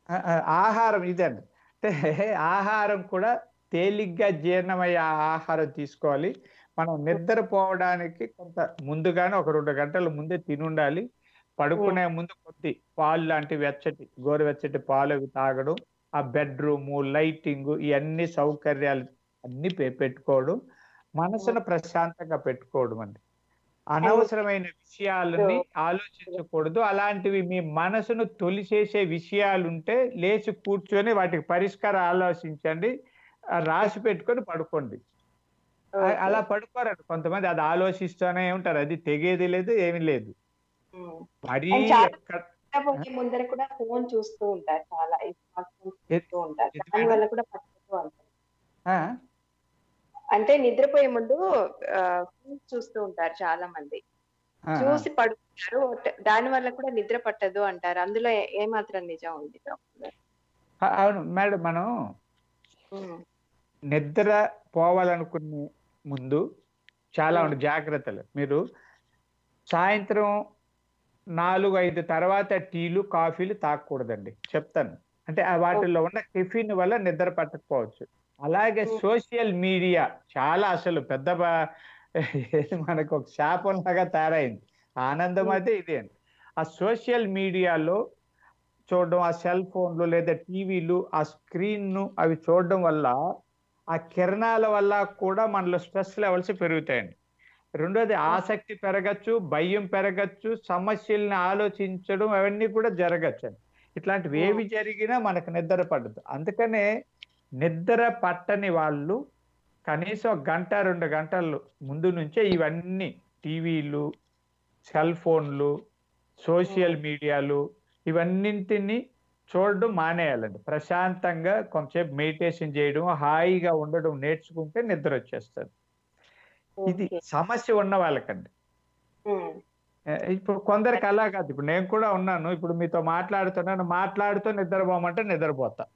ఆ, ఆ, ఆహారం ఇదండి అంటే ఆహారం కూడా తేలిగ్గా జీర్ణమయ్యే ఆహారం తీసుకోవాలి మనం నిద్రపోవడానికి కొంత ముందుగానే ఒక రెండు గంటల ముందే తిని ఉండాలి పడుకునే ముందు కొద్ది పాలు లాంటి వెచ్చటి గోరువెచ్చటి పాలు అవి తాగడం ఆ బెడ్రూము లైటింగ్ ఇవన్నీ సౌకర్యాలు అన్ని పె- పెట్టుకోవడం మనసును ప్రశాంతంగా పెట్టుకోవడం అండి అనవసరమైన విషయాలని ఆలోచించకూడదు అలాంటివి మీ మనసును తొలిచేసే విషయాలు ఉంటే లేచి కూర్చొని వాటికి పరిష్కారం ఆలోచించండి ఆ రాసి పెట్టుకొని పడుకోండి ఆ- అలా పడుకోరండి కొంతమంది అది ఆలోచిస్తూనే ఉంటారు అది తెగేది లేదు ఏమీ లేదు ఉమ్. మరీ And చాలా- ఎక్కడ నిద్రపోయే ముందర కూడా ఫోన్ చూస్తూ ఉంటారు చాలా ఈ స్మార్ట్ ఫోన్ ఎ- చూస్తూ ఉంటారు ఎది దాని మేడం? వల్ల కూడా పట్టదు అంటారు ఆ? అంటే నిద్రపోయే ముందు ఫోన్ చూస్తూ ఉంటారు చాలా మంది ఆ, చూసి పడుకుంటారు దాని వల్ల కూడా నిద్ర పట్టదు అంటారు అందులో ఏ- ఏమాత్రం నిజం ఉంది డాక్టర్ గారు? ఆ, అవును మేడం మనం ఉమ్. నిద్ర పోవాలనుకునే ముందు చాలా ఉండే జాగ్రత్తలు మీరు సాయంత్రం నాలుగు ఐదు తర్వాత టీలు కాఫీలు తాగకూడదండి చెప్తాను అంటే ఆ వాటిల్లో ఉన్న టిఫిన్ వల్ల నిద్ర పట్టకపోవచ్చు అలాగే ఓ. సోషల్ మీడియా చాలా అసలు పెద్ద బా- ఏది మనకు ఒక శాపం లాగా తయారైంది ఆనందం ఓ. అయితే ఇదే అండి ఆ సోషల్ మీడియాలో చూడడం ఆ సెల్ ఫోన్లు లేదా టీవీలు ఆ స్క్రీన్ ను అవి చూడడం వల్ల ఆ కిరణాల వల్ల కూడా మనలో స్ట్రెస్ లెవెల్స్ పెరుగుతాయండి రెండోది ఆసక్తి పెరగచ్చు భయం పెరగచ్చు సమస్యల్ని ఆలోచించడం అవన్నీ కూడా జరగచ్చు అండి ఇట్లాంటివి ఓ. ఏవి జరిగినా మనకు నిద్ర పడదు అందుకనే నిద్ర పట్టని వాళ్ళు కనీసం ఒక గంట రెండు గంటలు ముందు నుంచే ఇవన్నీ టీవీలు సెల్ ఫోన్లు సోషల్ మీడియాలు ఇవన్నింటినీ చూడడం మానేయాలండి ప్రశాంతంగా కొంచెంసేపు మెడిటేషన్ చేయడం హాయిగా ఉండడం నేర్చుకుంటే నిద్ర వచ్చేస్తుంది ఇది ఓకే. సమస్య ఉన్న వాళ్ళకండి ఉమ్. ఏ, ఇప్పుడు కొందరికి అలా కాదు ఇప్పుడు నేను కూడా ఉన్నాను ఇప్పుడు మీతో మాట్లాడుతున్నాను మాట్లాడుతూ నిద్రపోమంటే నిద్రపోతా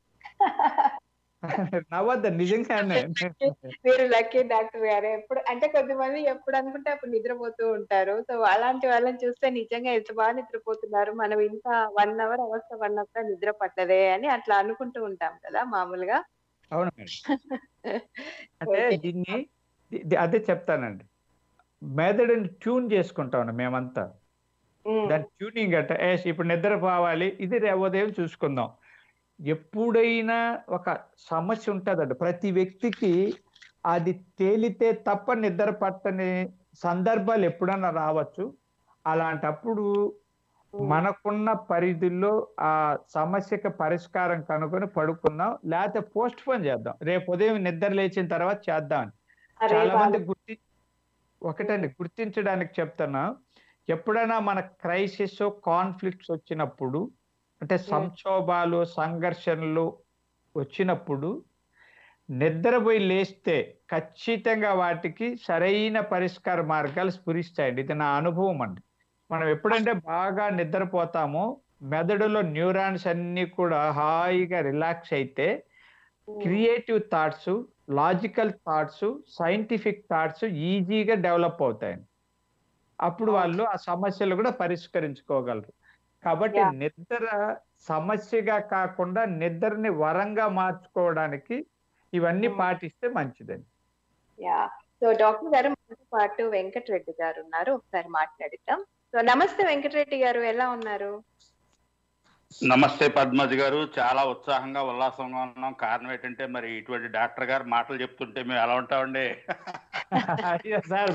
నవ్వద్దు నిజంగానే మీరు లక్కీ డాక్టర్ గారు ఎప్పుడు అంటే కొంతమంది ఎప్పుడు అనుకుంటే అప్పుడు నిద్రపోతూ ఉంటారు సో అలాంటి వాళ్ళని చూస్తే నిజంగా ఎంత బాగా నిద్రపోతున్నారు మనం ఇంత వన్ అవర్ అవస్థ వన్ అవర్ నిద్ర పట్టదే అని అట్లా అనుకుంటూ ఉంటాం కదా మామూలుగా అవును మేడం అంటే ఓకే. దీన్ని ది- ది- అదే చెప్తానండి మెదడుని ట్యూన్ చేసుకుంటాం మేమంతా ఉమ్. దాని ట్యూనింగ్ అంటే "ఏష్, ఇప్పుడు నిద్ర పోవాలి ఇది రేపు ఉదయం చూసుకుందాం ఎప్పుడైనా ఒక సమస్య ఉంటుందండి ప్రతి వ్యక్తికి అది తేలితే తప్ప నిద్ర పట్టని సందర్భాలు ఎప్పుడన్నా రావచ్చు అలాంటప్పుడు మనకున్న పరిధిలో ఆ సమస్యకి పరిష్కారం కనుక్కొని పడుకుందాం లేకపోతే పోస్ట్ పోన్ చేద్దాం రేపు ఉదయం నిద్ర లేచిన తర్వాత చేద్దాం అని. అరే చాలా మంది బాబు. గుర్తి ఒకటండి గుర్తించడానికి చెప్తున్నా ఎప్పుడైనా మన క్రైసిస్ కాన్ఫ్లిక్ట్స్ వచ్చినప్పుడు అంటే సంక్షోభాలు సంఘర్షణలు వచ్చినప్పుడు నిద్రపోయి లేస్తే ఖచ్చితంగా వాటికి సరైన పరిష్కార మార్గాలు స్ఫురిస్తాయండి ఇది నా అనుభవం అండి మనం ఎప్పుడంటే బాగా నిద్రపోతామో మెదడులో న్యూరాన్స్ అన్ని కూడా హాయిగా రిలాక్స్ అయితే creative thoughts logical thoughts scientific thoughts ఈజీగా డెవలప్ అవుతాయండి అప్పుడు వాళ్ళు ఆ సమస్యలు కూడా పరిష్కరించుకోగలరు కాబట్టి Yeah. నిద్ర సమస్యగా కాకుండా నిద్రని వరంగా మార్చుకోవడానికి ఇవన్నీ Hmm. పాటిస్తే మంచిదండి యా సో డాక్టర్ గారు మనతో పాటు వెంకటరెడ్డి గారు ఉన్నారు ఒకసారి మాట్లాడిద్దాం సో నమస్తే వెంకటరెడ్డి గారు ఎలా ఉన్నారు నమస్తే పద్మజ గారు చాలా ఉత్సాహంగా ఉల్లాసంగా ఉన్నాం కారణం ఏంటంటే మరి ఇటువంటి డాక్టర్ గారు మాటలు చెప్తుంటే మేము ఎలా ఉంటామండి అయ్యో సార్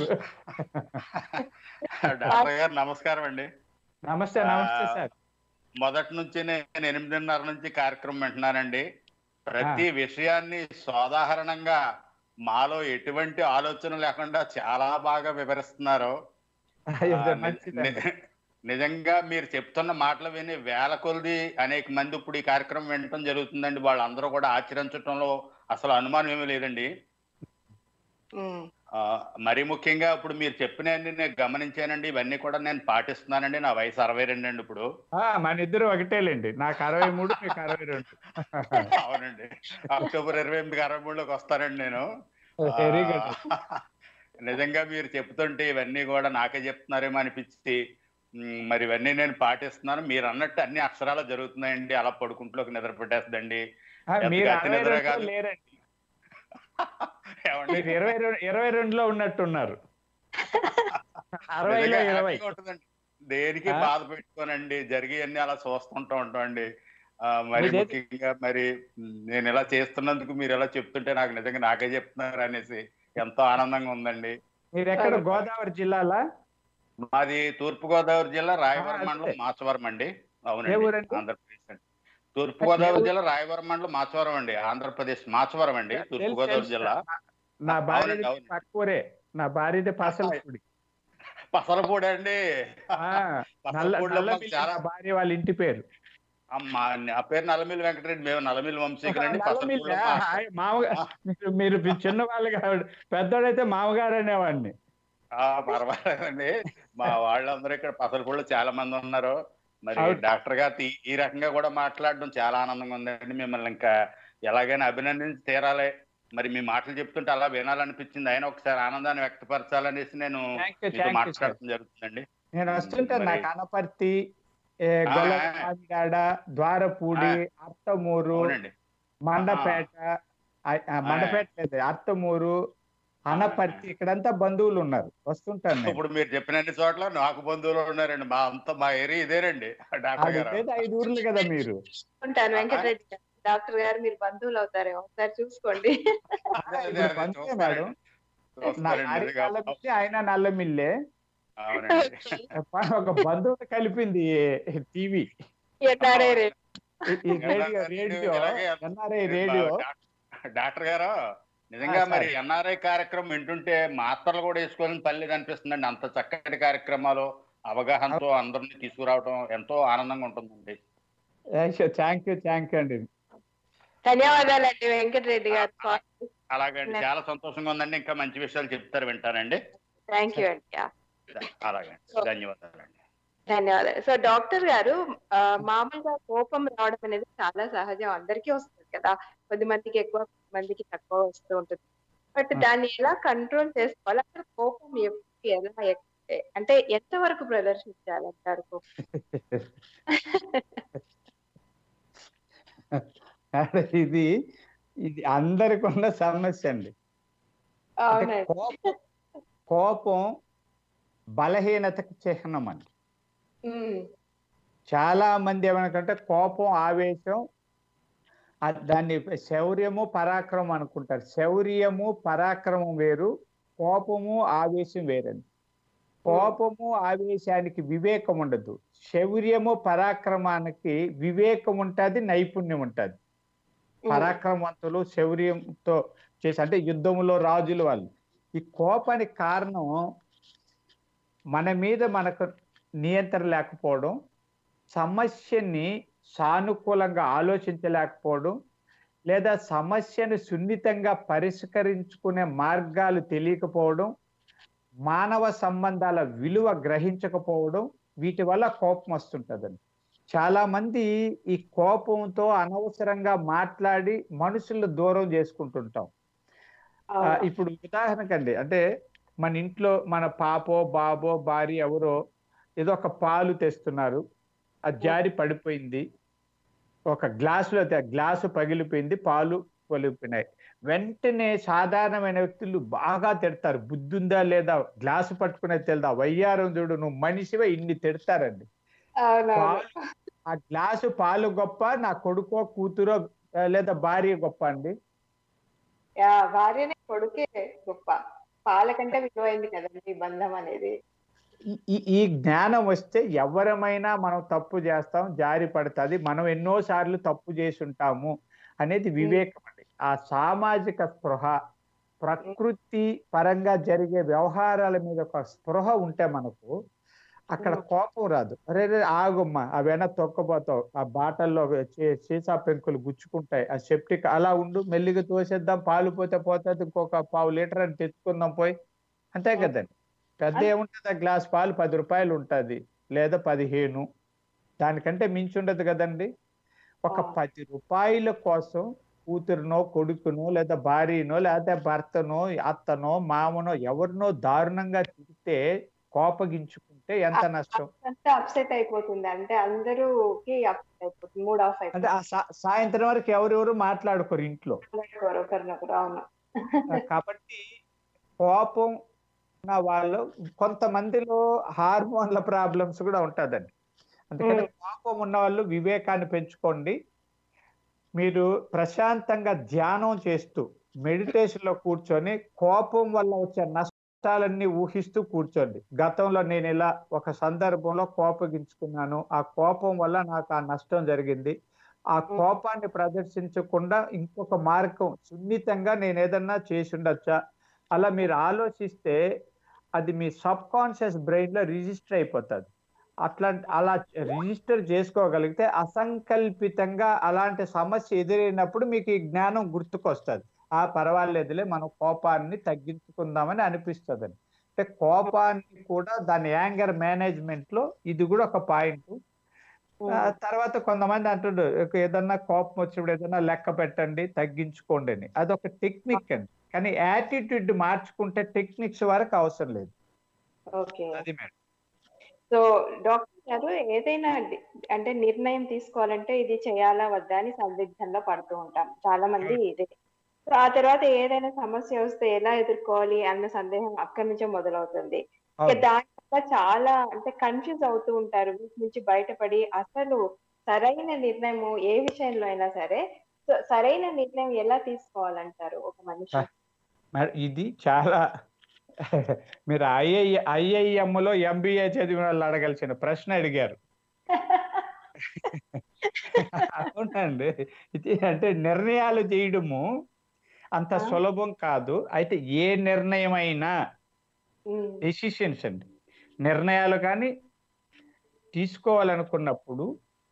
డాక్టర్ గారు నమస్కారం అండి నమస్తే నమస్తే సార్ మొదటి నుంచి నేను ఎనిమిదిన్నర నుంచి కార్యక్రమం వింటున్నానండి ప్రతి విషయాన్ని సాధారణంగా మాలో ఎటువంటి ఆలోచన లేకుండా చాలా బాగా వివరిస్తున్నారు అయ్యో ఆ, సార్, ని- మంచిదండి ని- నిజంగా మీరు చెప్తున్న మాటలు విని వేల కొలది అనేక మంది ఇప్పుడు ఈ కార్యక్రమం వినటం జరుగుతుందండి వాళ్ళందరూ కూడా ఆచరించడంలో అసలు అనుమానం ఏమీ లేదండి ఉమ్, ఆ, మరీ ముఖ్యంగా ఇప్పుడు మీరు చెప్పినవన్నీ నేను గమనించానండి ఇవన్నీ కూడా నేను పాటిస్తున్నానండి నా వయసు అరవై రెండు అండి ఇప్పుడు ఆ, మన ఇద్దరు ఒకటేలేండి నాకు అరవై మూడు మీకు అరవై రెండు అవునండి అక్టోబర్ ఇరవై ఎనిమిది అరవై మూడులోకి వస్తానండి నేను వెరీ గుడ్ ఆ, నిజంగా మీరు చెప్తుంటే ఇవన్నీ కూడా నాకే చెప్తున్నారేమో అనిపించి ఉమ్, మరి ఇవన్నీ నేను పాటిస్తున్నాను మీరు అన్నట్టు అన్ని అక్షరాలు జరుగుతున్నాయండి అలా పడుకుంట్లోకి నిద్ర పెట్టేస్తుందండి ఆ, మీరు ఎంత అరవై నిద్ర రెండులో కాదు. లేరండి ఏమండి మీరు ఇరవై రెండు ఇరవై రెండులో ఉన్నట్టున్నారు అరవైలో నిజంగా ఇరవై హ్యాపీగా ఉంటుందండి దేనికి ఆ? బాధ పెట్టుకోనండి జరిగి అన్ని అలా చూస్తుంటూ ఉంటామండి ఆ, మరి మీదే- ముఖ్యంగా మరి ఉమ్, నేను ఇలా చేస్తున్నందుకు మీరు ఎలా చెప్తుంటే నాకు నిజంగా నాకే చెప్తున్నారు అనేసి ఎంతో ఆనందంగా ఉందండి మీరు ఎక్కడ అవును. గోదావరి జిల్లాలా మాది తూర్పు గోదావరి జిల్లా రాయవరం ఆ, మండలం అదే. మాచవరం అండి ఏ అవునండి ఊరండి? ఆంధ్రప్రదేశ్ అండి తూర్పు గోదావరి ఊరు? జిల్లా రాయవరం మండలం మాచవరం అండి ఆంధ్రప్రదేశ్ మాచవరం అండి తూర్పు తెలుసు, గోదావరి తెలుసు. జిల్లా నా- నా భార్యది అవునండి. పక్కూరే నా భార్యది పసలపూడి పసలపూడి అండి ఆ, నల్ల పసలపూడిలో మాకు నల్లమిల్లి చాలా నా భార్య వాళ్ళ ఇంటి పేరు అమ్మా ఆ పేరు నల్లమిల్లి వెంకటరెడ్డి మేము నల్లమిల్లి వంశీకులండి నల్లమిల్లి, పసలపూడిలో ఆ, మా- హాయ్, మామగారు మీరు మీరు మీ చిన్నవాళ్ళు కాదు పెద్దోడైతే మామగారు అనేవాడిని ఆ, పర్వాలేదండి మా వాళ్ళందరూ ఇక్కడ పసలపూడిలో చాలా మంది ఉన్నారు మరి అవును. డాక్టర్ గారు ఈ- ఈ రకంగా కూడా మాట్లాడడం చాలా ఆనందంగా ఉందండి మిమ్మల్ని ఇంకా ఎలాగైనా అభినందించి తీరాలి మరి మీ మాటలు చెప్తుంటే అలా వినాలనిపించింది ఆయన ఒకసారి ఆనందాన్ని వ్యక్తపరచాలనేసి నేను థ్యాంక్ యూ మీతో థ్యాంక్ యూ సార్ మాట్లాడటం జరుగుతుందండి నేను వస్తుంటే మరి- నా కనపర్తి ఏ, ఆ, గొల్లగాడ ద్వారపూడి అత్తమూరు అవునండి మండపేట ఆ, ఆ, మండపేట లేదు అత్తమూరు అనపర్తి ఇక్కడంతా బంధువులు ఉన్నారు వస్తుంటాను నేను. ఇప్పుడు మీరు చెప్పిన అన్ని చోట్ల నాకు బంధువులు ఉన్నారండి మా అంతా మా ఏరియా ఇదేనండి డాక్టర్ అది గారు లేదు ఐదు ఊర్లు కదా మీరు ఉంటాను వెంకటరెడ్డి గారు డాక్టర్ గారు మీరు బంధువులు అవుతారేమో ఒకసారి చూసుకోండి అదే, అదే, ఇప్పుడు అదే, బంధువే చూస్తానండి. మేడం. నా చూస్తానండి, భార్య నిజంగా. నల్లమిల్లి ఆయన నల్లమిల్లే అవునండి ఒక బంధువులు కలిపింది టీవీ ఎన్ఆర్ఐ రేడియో. ఈ రేడియో రేడియో ఇలాగే ఎన్ఆర్ఐ రేడియో డాక్టర్- డాక్టర్ గారు నిజంగా ఆ, మరి సార్. ఎన్ఆర్ఐ కార్యక్రమం వింటుంటే మాత్రలు కూడా వేసుకోవాలని పర్లేదు అనిపిస్తుందండి అంత చక్కటి కార్యక్రమాలు అవగాహనతో అందరినీ తీసుకురావడం ఎంతో ఆనందంగా ఉంటుందండి థ్యాంక్ యూ థ్యాంక్ యూ అండి ధన్యవాదాలండి వెంకటరెడ్డి గారు అలాగండి చాలా సంతోషంగా ఉందండి ఇంకా మంచి విషయాలు చెప్తారు వింటానండి థ్యాంక్ యూ అండి యా. అలాగండి ధన్యవాదాలండి ధన్యవాదాలు సో డాక్టర్ గారు ఆ, మామూలుగా కోపం రావడం అనేది చాలా సహజం అందరికీ వస్తుంది కదా కొద్ది మందికి ఎక్కువ కొద్ది మందికి తక్కువ వస్తూ ఉంటుంది బట్ ఆ. దాన్ని ఎలా కంట్రోల్ చేసుకోవాలి అసలు కోపం ఎప్పుడు ఎలా ఎక్- అంటే ఎంత వరకు ప్రదర్శించాలంటారు కోపం? అదే ఇది ఇది అందరికి ఉన్న సమస్య అండి అంటే అవునండి కోపం కోపం బలహీనతకు చిహ్నం అండి ఉమ్, చాలా మంది ఏమనుకుంటే కోపం ఆవేశం ఆ- దాన్ని శౌర్యము పరాక్రమం అనుకుంటారు శౌర్యము పరాక్రమం వేరు కోపము ఆవేశం వేరండి కోపము ఆవేశానికి వివేకం ఉండదు శౌర్యము పరాక్రమానికి వివేకం ఉంటుంది నైపుణ్యం ఉంటుంది ఉమ్, పరాక్రమవంతులు శౌర్యంతో చేసి అంటే యుద్ధములో రాజులు వాళ్ళు ఈ కోపానికి కారణం మన మీద మనకు నియంత్రణ లేకపోవడం సమస్యని సానుకూలంగా ఆలోచించలేకపోవడం లేదా సమస్యను సున్నితంగా పరిష్కరించుకునే మార్గాలు తెలియకపోవడం మానవ సంబంధాల విలువ గ్రహించకపోవడం వీటి వల్ల కోపం వస్తుంటదండి చాలా మంది ఈ కోపంతో అనవసరంగా మాట్లాడి మనుషులు దూరం చేసుకుంటుంటాం ఆ, అవును. ఇప్పుడు ఉదాహరణకండి అంటే మన ఇంట్లో మన పాపో బాబో భార్య ఎవరో ఏదో ఒక పాలు తెస్తున్నారు అది జారి పడిపోయింది ఒక గ్లాసులో తే- గ్లాసు పగిలిపోయింది పాలు పగిలిపోయినాయి వెంటనే సాధారణమైన వ్యక్తులు బాగా తిడతారు బుద్ధి ఉందా లేదా గ్లాసు పట్టుకునే తెలుదా వయ్యారం చూడు నువ్వు మనిషివే ఇన్ని తిడతారండి అవునవును పాలు ఆ గ్లాసు పాలు గొప్ప నా కొడుకో కూతురో ఆ, లేదా భార్య గొప్ప అండి యా, భార్యనే కొడుకే గొప్ప పాల కంటే విలువైంది కదండి ఈ బంధం అనేది ఈ- ఈ ఈ జ్ఞానం వస్తే ఎవరమైనా మనం తప్పు చేస్తాం జారి పడుతుంది మనం ఎన్నో సార్లు తప్పు చేసి ఉంటాము అనేది వివేకం అండి ఆ సామాజిక స్పృహ ప్రకృతి పరంగా జరిగే వ్యవహారాల మీద ఒక స్పృహ ఉంటే మనకు అక్కడ ఉమ్. కోపం రాదు అరే రే ఆగుమ్మా అవేనా తొక్కబోతావు ఆ బాటల్లో చే- సీసా పెంకులు గుచ్చుకుంటాయి ఆ సెప్టిక్ అలా ఉండు మెల్లిగా తోసేద్దాం పాలు పోతే పోతుంది ఇంకొక పావు లీటర్ అని తెచ్చుకుందాం పోయి అంతే ఉమ్. కదండి పెద్ద ఏముంటుంది ఆ గ్లాస్ పాలు పది రూపాయలు ఉంటుంది లేదా పదిహేను దానికంటే మించి ఉండదు కదండి ఒక ఆ. పది రూపాయల కోసం కూతురునో కొడుకునో లేదా భార్యనో లేదా భర్తనో అత్తనో మామనో ఎవరినో దారుణంగా తిడితే కోపగించుకుంటే అంటే ఎంత నష్టం అంతా అప్సెట్ అయిపోతుంది అంటే అందరూకి అప్సెట్ అయిపోతుంది మూడ్ ఆఫ్ అంటే అయిపోతుంది ఆ సా- సాయంత్రం వరకు ఎవరెవరు మాట్లాడుకోరు ఇంట్లో ఒకరు- ఒకరినొకరు అవును కాబట్టి కోపం ఉన్న వాళ్ళు కొంతమందిలో హార్మోన్ల ప్రాబ్లమ్స్ కూడా ఉంటుందండి అందుకని మ్మ్. కోపం ఉన్న వాళ్ళు వివేకాన్ని పెంచుకోండి మీరు ప్రశాంతంగా ధ్యానం చేస్తూ మెడిటేషన్ లో కూర్చొని కోపం వల్ల వచ్చే నష్టాలన్నీ ఊహిస్తూ కూర్చోండి గతంలో నేను ఇలా ఒక సందర్భంలో కోపగించుకున్నాను ఆ కోపం వల్ల నాకు ఆ నష్టం జరిగింది ఆ కోపాన్ని ప్రదర్శించకుండా ఇంకొక మార్గం సున్నితంగా నేను ఏదన్నా చేసి ఉండొచ్చా అలా మీరు ఆలోచిస్తే అది మీ సబ్ కాన్షియస్ బ్రెయిన్ లో రిజిస్టర్ అయిపోతుంది అట్లా అలా రిజిస్టర్ చేసుకోగలిగితే అసంకల్పితంగా అలాంటి సమస్య ఎదురైనప్పుడు మీకు ఈ జ్ఞానం గుర్తుకొస్తుంది ఆ పర్వాలేదులే మనం కోపాన్ని తగ్గించుకుందామని అనిపిస్తుంది అంటే కోపాన్ని కూడా దాని యాంగర్ మేనేజ్మెంట్ లో ఇది కూడా ఒక పాయింట్ ఆ తర్వాత కొంతమంది అంటుండ్రు "ఇక ఏదన్నా కోపం వచ్చినప్పుడు ఏదన్నా లెక్క పెట్టండి తగ్గించుకోండి అని అదొక టెక్నిక్ అండి కానీ యాటిట్యూడ్ మార్చుకుంటే టెక్నిక్స్ వరకు అవసరం లేదు ఓకే అది మేడం సో డాక్టర్ గారు ఏదైనా డి- అంటే నిర్ణయం తీసుకోవాలంటే ఇది చేయాలా వద్దా అని సందిగ్ధంలో పడుతూ ఉంటాం చాలా మంది ఇదే సో ఆ తర్వాత ఏదైనా సమస్య వస్తే ఎలా ఎదుర్కోవాలి అన్న సందేహం అక్కడి నుంచే మొదలవుతుంది ఇక అవును. దాని వల్ల చాలా అంటే కన్ఫ్యూజ్ అవుతూ ఉంటారు వీటి నుంచి బయటపడి అసలు సరైన నిర్ణయం ఏ విషయంలో అయినా సరే సో సరైన నిర్ణయం ఎలా తీసుకోవాలంటారు ఒక మనిషి మరి ఇది చాలా మీరు ఐఐ ఐఐఎం లో ఎంబీఏ చదివిన వాళ్ళు అడగాల్సిన ప్రశ్న అడిగారు అవునండి ఇది అంటే నిర్ణయాలు చేయడము అంత ఆ. సులభం కాదు అయితే ఏ నిర్ణయం అయినా ఉమ్, డెసిషన్స్ అండి నిర్ణయాలు కానీ తీసుకోవాలనుకున్నప్పుడు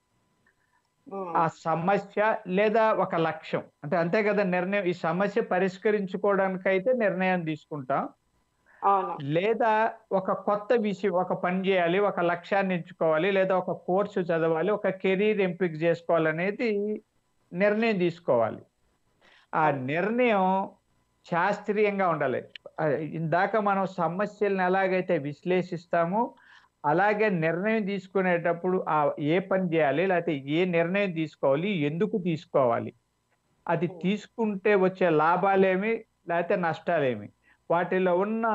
ఉమ్, ఆ సమస్య లేదా ఒక లక్ష్యం అంటే అంతే కదా నిర్ణయం ఈ సమస్య పరిష్కరించుకోవడానికైతే నిర్ణయం తీసుకుంటాం అవును లేదా ఒక కొత్త విషయం ఒక పని చేయాలి ఒక లక్ష్యాన్ని ఎంచుకోవాలి లేదా ఒక కోర్సు చదవాలి ఒక కెరీర్ ఎంపిక చేసుకోవాలనేది నిర్ణయం తీసుకోవాలి ఆ నిర్ణయం శాస్త్రీయంగా ఉండాలి ఆ, ఇందాక మనం సమస్యలను ఎలాగైతే విశ్లేషిస్తామో అలాగే నిర్ణయం తీసుకునేటప్పుడు ఆ ఏ పని చేయాలి లేకపోతే ఏ నిర్ణయం తీసుకోవాలి ఎందుకు తీసుకోవాలి అది తీసుకుంటే వచ్చే లాభాలేమి లేకపోతే నష్టాలేమి వాటిలో ఉన్న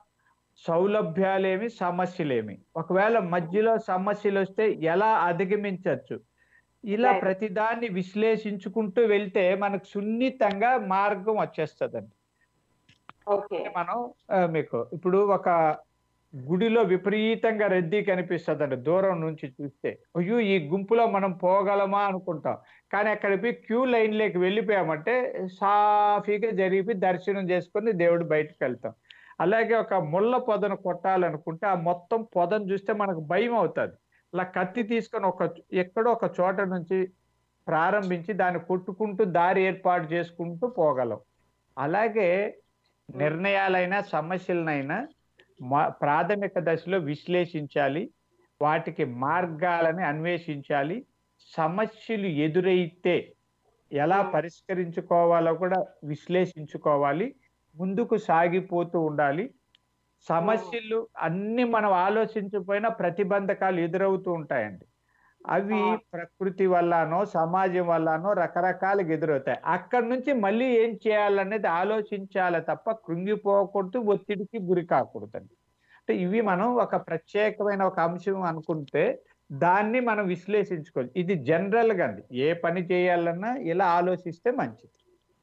సౌలభ్యాలేమి సమస్యలేమి ఒకవేళ మధ్యలో సమస్యలు వస్తే ఎలా అధిగమించవచ్చు ఇలా Right. ప్రతిదాన్ని విశ్లేషించుకుంటూ వెళ్తే మనకు సున్నితంగా మార్గం వచ్చేస్తుందండి ఓకే మనం ఆ, మీకు ఇప్పుడు ఒక గుడిలో విపరీతంగా రద్దీ కనిపిస్తుందండి దూరం నుంచి చూస్తే అయ్యో ఈ గుంపులో మనం పోగలమా అనుకుంటాం కానీ అక్కడికి క్యూ లైన్లోకి వెళ్ళిపోయామంటే సాఫీగా జరిపి దర్శనం చేసుకొని దేవుడు బయటకు వెళ్తాం అలాగే ఒక ముళ్ళ పొదను కొట్టాలనుకుంటే ఆ మొత్తం పొదను చూస్తే మనకు భయం అవుతుంది అలా కత్తి తీసుకొని ఒక ఎక్కడో ఒక చోట నుంచి ప్రారంభించి దాన్ని కొట్టుకుంటూ దారి ఏర్పాటు చేసుకుంటూ పోగలం అలాగే నిర్ణయాలైనా సమస్యలనైనా మా- ప్రాథమిక దశలో విశ్లేషించాలి వాటికి మార్గాలని అన్వేషించాలి సమస్యలు ఎదురైతే ఎలా Hmm. పరిష్కరించుకోవాలో కూడా విశ్లేషించుకోవాలి ముందుకు సాగిపోతూ ఉండాలి సమస్యలు అన్ని మనం ఆలోచించకపోయినా ప్రతిబంధకాలు ఎదురవుతూ ఉంటాయండి అవి Ah. ప్రకృతి వల్లనో సమాజం వల్లనో రకరకాలుగా ఎదురవుతాయి అక్కడి నుంచి మళ్ళీ ఏం చేయాలనేది ఆలోచించాలి తప్ప కృంగిపోకూడదు ఒత్తిడికి గురి కాకూడదండి అంటే ఇవి మనం ఒక ప్రత్యేకమైన ఒక అంశం అనుకుంటే దాన్ని మనం విశ్లేషించుకోవాలి ఇది జనరల్ గా అండి ఏ పని చేయాలన్నా ఇలా ఆలోచిస్తే మంచిది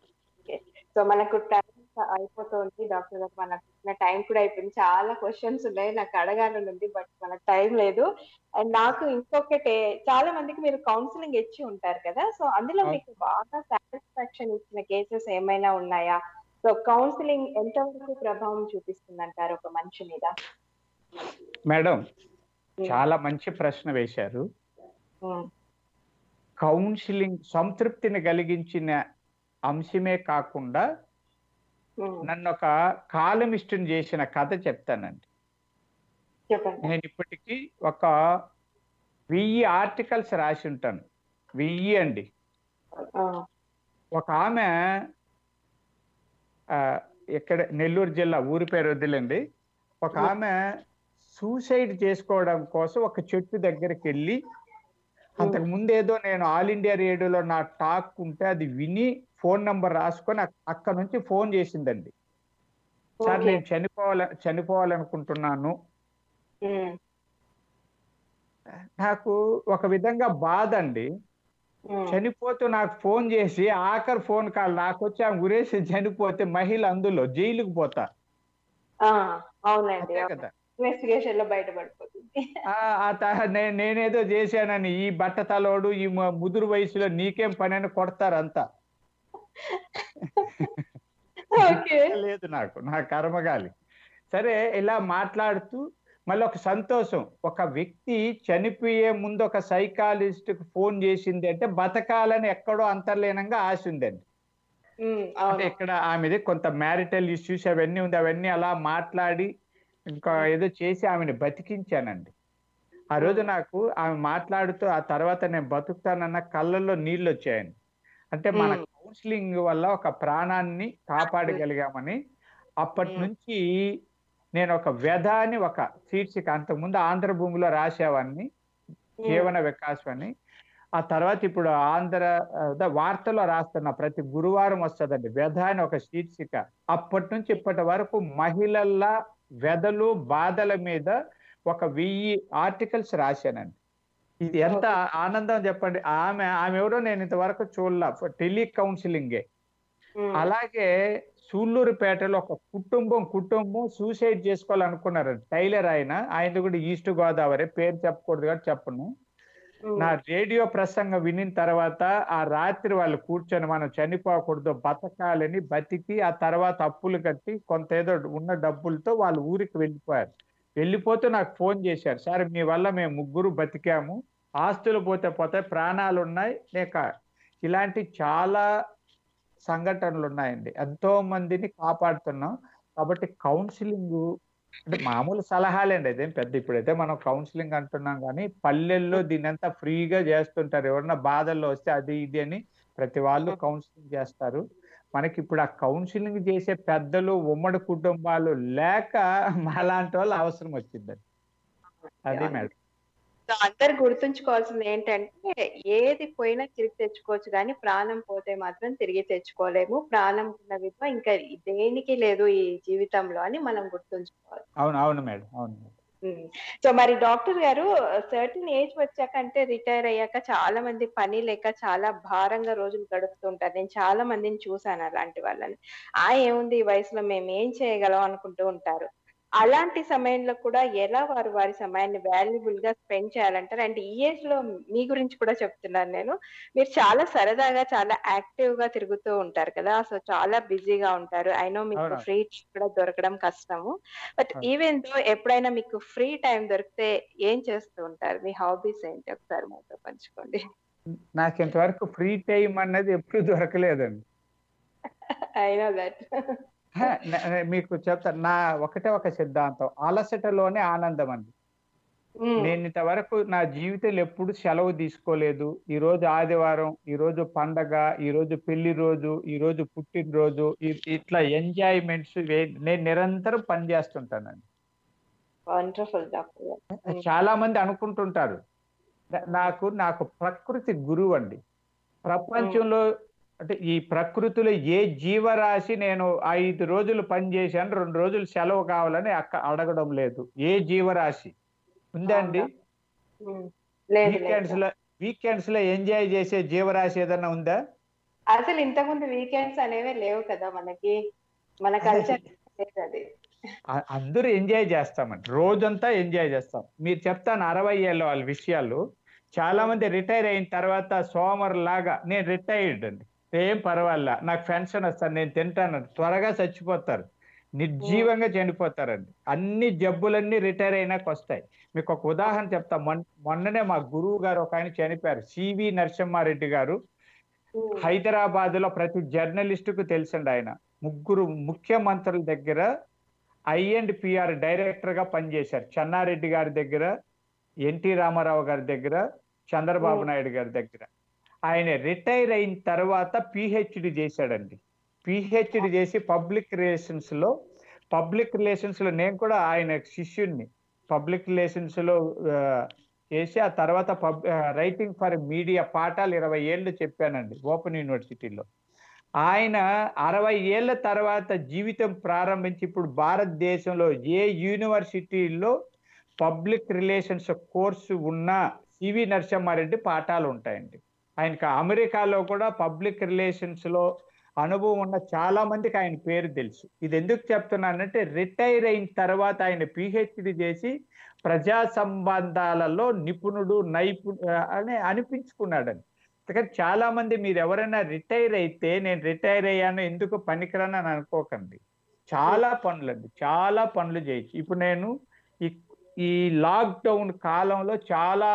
సో మనకు టైం అయిపోతుంది డాక్టర్ గారు మనకు టైం కూడా అయిపోయింది చాలా క్వశ్చన్స్ ఉన్నాయి నాకు అడగాలని ఉంది బట్ మనకు టైం లేదు అండ్ నాకు ఇంకొకటి చాలా మందికి మీరు కౌన్సిలింగ్ ఇచ్చి ఉంటారు కదా సో అందులో అవును. మీకు బాగా సాటిస్ఫాక్షన్ ఇచ్చిన కేసెస్ ఏమైనా ఉన్నాయా సో కౌన్సిలింగ్ ఎంతవరకు ప్రభావం చూపిస్తుంది అంటారు ఒక మనిషి మీద మేడం చాలా మంచి ప్రశ్న వేశారు ఉమ్, కౌన్సిలింగ్ సంతృప్తిని కలిగించిన అంశమే కాకుండా ఉమ్, నన్ను ఒక కాలమిస్టుని చేసిన కథ చెప్తానండి చెప్పండి నేను ఇప్పటికీ ఒక వెయ్యి ఆర్టికల్స్ రాసి ఉంటాను వెయ్యి అండి ఆ, ఒక ఆమె ఆ, ఇక్కడ నెల్లూరు జిల్లా ఊరి పేరు వదిలేండి ఒక ఆమె సూసైడ్ చేసుకోవడం కోసం ఒక చెట్టు దగ్గరికి వెళ్ళి అంతకు ముందు ఏదో నేను ఆల్ ఇండియా రేడియోలో నా టాక్ ఉంటే అది విని ఫోన్ నంబర్ రాసుకొని అక్- అక్కడ నుంచి ఫోన్ చేసిందండి సార్ Okay. నేను చనిపోవాల చనిపోవాలనుకుంటున్నాను ఉమ్, నాకు ఒక విధంగా బాధ అండి ఉమ్. చనిపోతూ నాకు ఫోన్ చేసి ఆఖరి ఫోన్ కాల్ నాకు వచ్చి ఆమె గురేసి చనిపోతే మహిళ అందులో జైలుకు పోతా ఆ, అవునండి అంతే కదా ఇన్వెస్టిగేషన్ లో బయటపడిపోతుంది ఆ ఆ త- నే- నేనేదో చేశానని ఈ బట్ట తలోడు ఈ మ- ముదురు వయసులో నీకేం పని అని కొడతారు అంతా ఓకే లేదు నాకు నా కర్మగాలి సరే ఇలా మాట్లాడుతూ మళ్ళీ ఒక సంతోషం ఒక వ్యక్తి చనిపోయే ముందు ఒక సైకాలజిస్ట్ కు ఫోన్ చేసింది అంటే బతకాలని ఎక్కడో అంతర్లీనంగా ఆశ ఉందండి ఉమ్, అంటే అవును ఇక్కడ ఆమెది కొంత మ్యారిటల్ ఇష్యూస్ అవన్నీ ఉంది అవన్నీ అలా మాట్లాడి ఇంకా ఏదో చేసి ఆమెను బతికించానండి ఆ రోజు నాకు ఆమె మాట్లాడుతూ ఆ తర్వాత నేను బతుకుతానన్న కళ్ళల్లో నీళ్ళు వచ్చాయండి అంటే మన మ్మ్. కౌన్సిలింగ్ వల్ల ఒక ప్రాణాన్ని కాపాడగలిగామని అప్పటి మ్మ్. నుంచి నేను ఒక వ్యధ అని ఒక శీర్షిక అంతకుముందు ఆంధ్ర భూమిలో రాసేవాడిని జీవన వికాసం అని ఆ తర్వాత ఇప్పుడు ఆంధ్ర అదే వార్తలో రాస్తున్న ప్రతి గురువారం వస్తుందండి వ్యధ అని ఒక శీర్షిక అప్పటి నుంచి ఇప్పటి వరకు మహిళల వ్యధలు బాధల మీద ఒక వెయ్యి ఆర్టికల్స్ రాశానండి ఇది ఎంత ఆనందం చెప్పండి ఆమె ఆమె ఎవరో నేను ఇంతవరకు చూడలా టెలి కౌన్సిలింగే ఉమ్, అలాగే సూళ్ళూరుపేటలో ఒక కుటుంబం కుటుంబం సూసైడ్ చేసుకోవాలనుకున్నారు టైలర్ ఆయన ఆయన కూడా ఈస్ట్ గోదావరి పేరు చెప్పకూడదు కాబట్టి చెప్పను ఉమ్, నా రేడియో ప్రసంగం వినిన తర్వాత ఆ రాత్రి వాళ్ళు కూర్చొని మనం చనిపోకూడదు బతకాలని బతికి ఆ తర్వాత అప్పులు కట్టి కొంత ఏదో ఉన్న డబ్బులతో వాళ్ళ ఊరికి వెళ్ళిపోయారు వెళ్ళిపోతే నాకు ఫోన్ చేశారు సార్ మీ వల్ల మేము ముగ్గురు బతికాము ఆస్తులు పోతే పోతే ప్రాణాలు ఉన్నాయి లేక ఇలాంటి చాలా సంఘటనలు ఉన్నాయండి ఎంతో మందిని కాపాడుతున్నాం కాబట్టి కౌన్సిలింగ్ అంటే మామూలు సలహాలేండి అదేం పెద్ద ఇప్పుడైతే మనం కౌన్సిలింగ్ అంటున్నాం కానీ పల్లెల్లో దీని అంతా ఫ్రీగా చేస్తుంటారు ఎవరన్నా బాధల్లో వస్తే అది ఇది అని ప్రతి వాళ్ళు కౌన్సిలింగ్ చేస్తారు మనకి ఇప్పుడు ఆ కౌన్సిలింగ్ చేసే పెద్దలు ఉమ్మడి కుటుంబాలు లేక మాలాంటి వాళ్ళు అవసరం వచ్చిందండి అది మేడం సో అందరు గుర్తుంచుకోవాల్సింది ఏంటంటే ఏది పోయినా తిరిగి తెచ్చుకోవచ్చు కానీ ప్రాణం పోతే మాత్రం తిరిగి తెచ్చుకోలేము ప్రాణం ఉన్న విధంగా ఇంకా దేనికి లేదు ఈ జీవితంలో అని మనం గుర్తుంచుకోవాలి అవును అవును మేడం అవును మేడం ఉమ్. సో మరి డాక్టర్ గారు సర్టన్ ఏజ్ వచ్చాక అంటే రిటైర్ అయ్యాక చాలా మంది పని లేక చాలా భారంగా రోజులు గడుపుతుంటారు నేను చాలా మందిని చూసాను అలాంటి వాళ్ళని ఆ ఏముంది ఈ వయసులో మేము ఏం చేయగలం అనుకుంటూ ఉంటారు అలాంటి సమయంలో కూడా ఎలా వారు వారి సమయాన్ని వాల్యుబుల్ గా స్పెండ్ చేయాలంటారు అండ్ ఈ ఏజ్ లో మీ గురించి కూడా చెప్తున్నాను నేను మీరు చాలా సరదాగా చాలా యాక్టివ్ గా తిరుగుతూ ఉంటారు కదా సో చాలా బిజీగా ఉంటారు అయినో మీకు అవును. ఫ్రీ కూడా దొరకడం కష్టము బట్ అవును. ఈవెన్ దో ఎప్పుడైనా మీకు ఫ్రీ టైం దొరికితే ఏం చేస్తూ ఉంటారు మీ హాబీస్ ఏంటి ఒకసారి మాతో పంచుకోండి నాకు ఇంతవరకు ఫ్రీ టైం అన్నది ఎప్పుడు దొరకలేదండి ఐ నో దట్ హ, న- న- మీకు చెప్తా నా ఒకటే ఒక సిద్ధాంతం అలసటలోనే ఆనందం అండి నేను ఇంతవరకు నా జీవితంలో ఎప్పుడు సెలవు తీసుకోలేదు ఈ రోజు ఆదివారం ఈ రోజు పండగ ఈ రోజు పెళ్లి రోజు ఈ రోజు పుట్టినరోజు ఇ- ఇట్లా ఎంజాయ్మెంట్స్ నేను నిరంతరం పనిచేస్తుంటానండి వండర్ఫుల్ డాక్టర్ చాలా మంది అనుకుంటుంటారు నా- నాకు నాకు ప్రకృతి గురువు అండి ప్రపంచంలో అంటే ఈ ప్రకృతిలో ఏ జీవరాశి నేను ఐదు రోజులు పని చేశాను రెండు రోజులు సెలవు కావాలని అక్క అడగడం లేదు ఏ జీవరాశి ఉందండి లేదు వీకెండ్స్ లేదు లో వీకెండ్స్ లో ఎంజాయ్ చేసే జీవరాశి ఏదైనా ఉందా అసలు ఇంతకుముందు వీకెండ్స్ అనేవి లేవు కదా మనకి మన కల్చర్ లేదు అది అ- అందరూ ఎంజాయ్ చేస్తామండి రోజంతా ఎంజాయ్ చేస్తాం మీరు చెప్తాను అరవై ఏళ్ళ వాళ్ళ విషయాలు చాలా మంది రిటైర్ అయిన తర్వాత సోమర్ లాగా నేను రిటైర్డ్ అండి ఏం పర్వాలా నాకు పెన్షన్ వస్తాను నేను తింటాను త్వరగా చచ్చిపోతారు నిర్జీవంగా చనిపోతారండి అన్ని జబ్బులన్నీ రిటైర్ అయినాక వస్తాయి మీకు ఒక ఉదాహరణ చెప్తా మొన్ మొన్ననే మా గురువు గారు ఒక ఆయన చనిపోయారు సివి నరసింహారెడ్డి గారు హైదరాబాద్ లో ప్రతి జర్నలిస్ట్ కు తెలిసిండు ఆయన ముగ్గురు ముఖ్యమంత్రుల దగ్గర ఐ అండ్ పిఆర్ డైరెక్టర్ గా పనిచేశారు చెన్నారెడ్డి గారి దగ్గర ఎన్టీ రామారావు గారి దగ్గర చంద్రబాబు నాయుడు గారి దగ్గర ఆయన రిటైర్ అయిన తర్వాత పిహెచ్డి చేశాడండి పిహెచ్డి చేసి పబ్లిక్ రిలేషన్స్ లో పబ్లిక్ రిలేషన్స్ లో నేను కూడా ఆయన శిష్యుణ్ణి పబ్లిక్ రిలేషన్స్ లో ఆ, చేసి ఆ తర్వాత పబ్ రైటింగ్ ఫర్ మీడియా పాఠాలు ఇరవై ఏళ్ళు చెప్పానండి ఓపెన్ యూనివర్సిటీలో ఆయన అరవై ఏళ్ళ తర్వాత జీవితం ప్రారంభించి ఇప్పుడు భారతదేశంలో ఏ యూనివర్సిటీలో పబ్లిక్ రిలేషన్స్ కోర్సు ఉన్న సివి నరసింహారెడ్డి పాఠాలు ఉంటాయండి ఆయనకి అమెరికాలో కూడా పబ్లిక్ రిలేషన్స్ లో అనుభవం ఉన్న చాలా మందికి ఆయన పేరు తెలుసు ఇది ఎందుకు చెప్తున్నానంటే రిటైర్ అయిన తర్వాత ఆయన పిహెచ్డి చేసి ప్రజా సంబంధాలలో నిపుణుడు నైపు అని అనిపించుకున్నాడని అందుకని చాలా మంది మీరు ఎవరైనా రిటైర్ అయితే నేను రిటైర్ అయ్యాను ఎందుకు పనికిరాను అని అనుకోకండి చాలా పనులండి చాలా పనులు చేయొచ్చు ఇప్పుడు నేను ఈ ఈ లాక్డౌన్ కాలంలో చాలా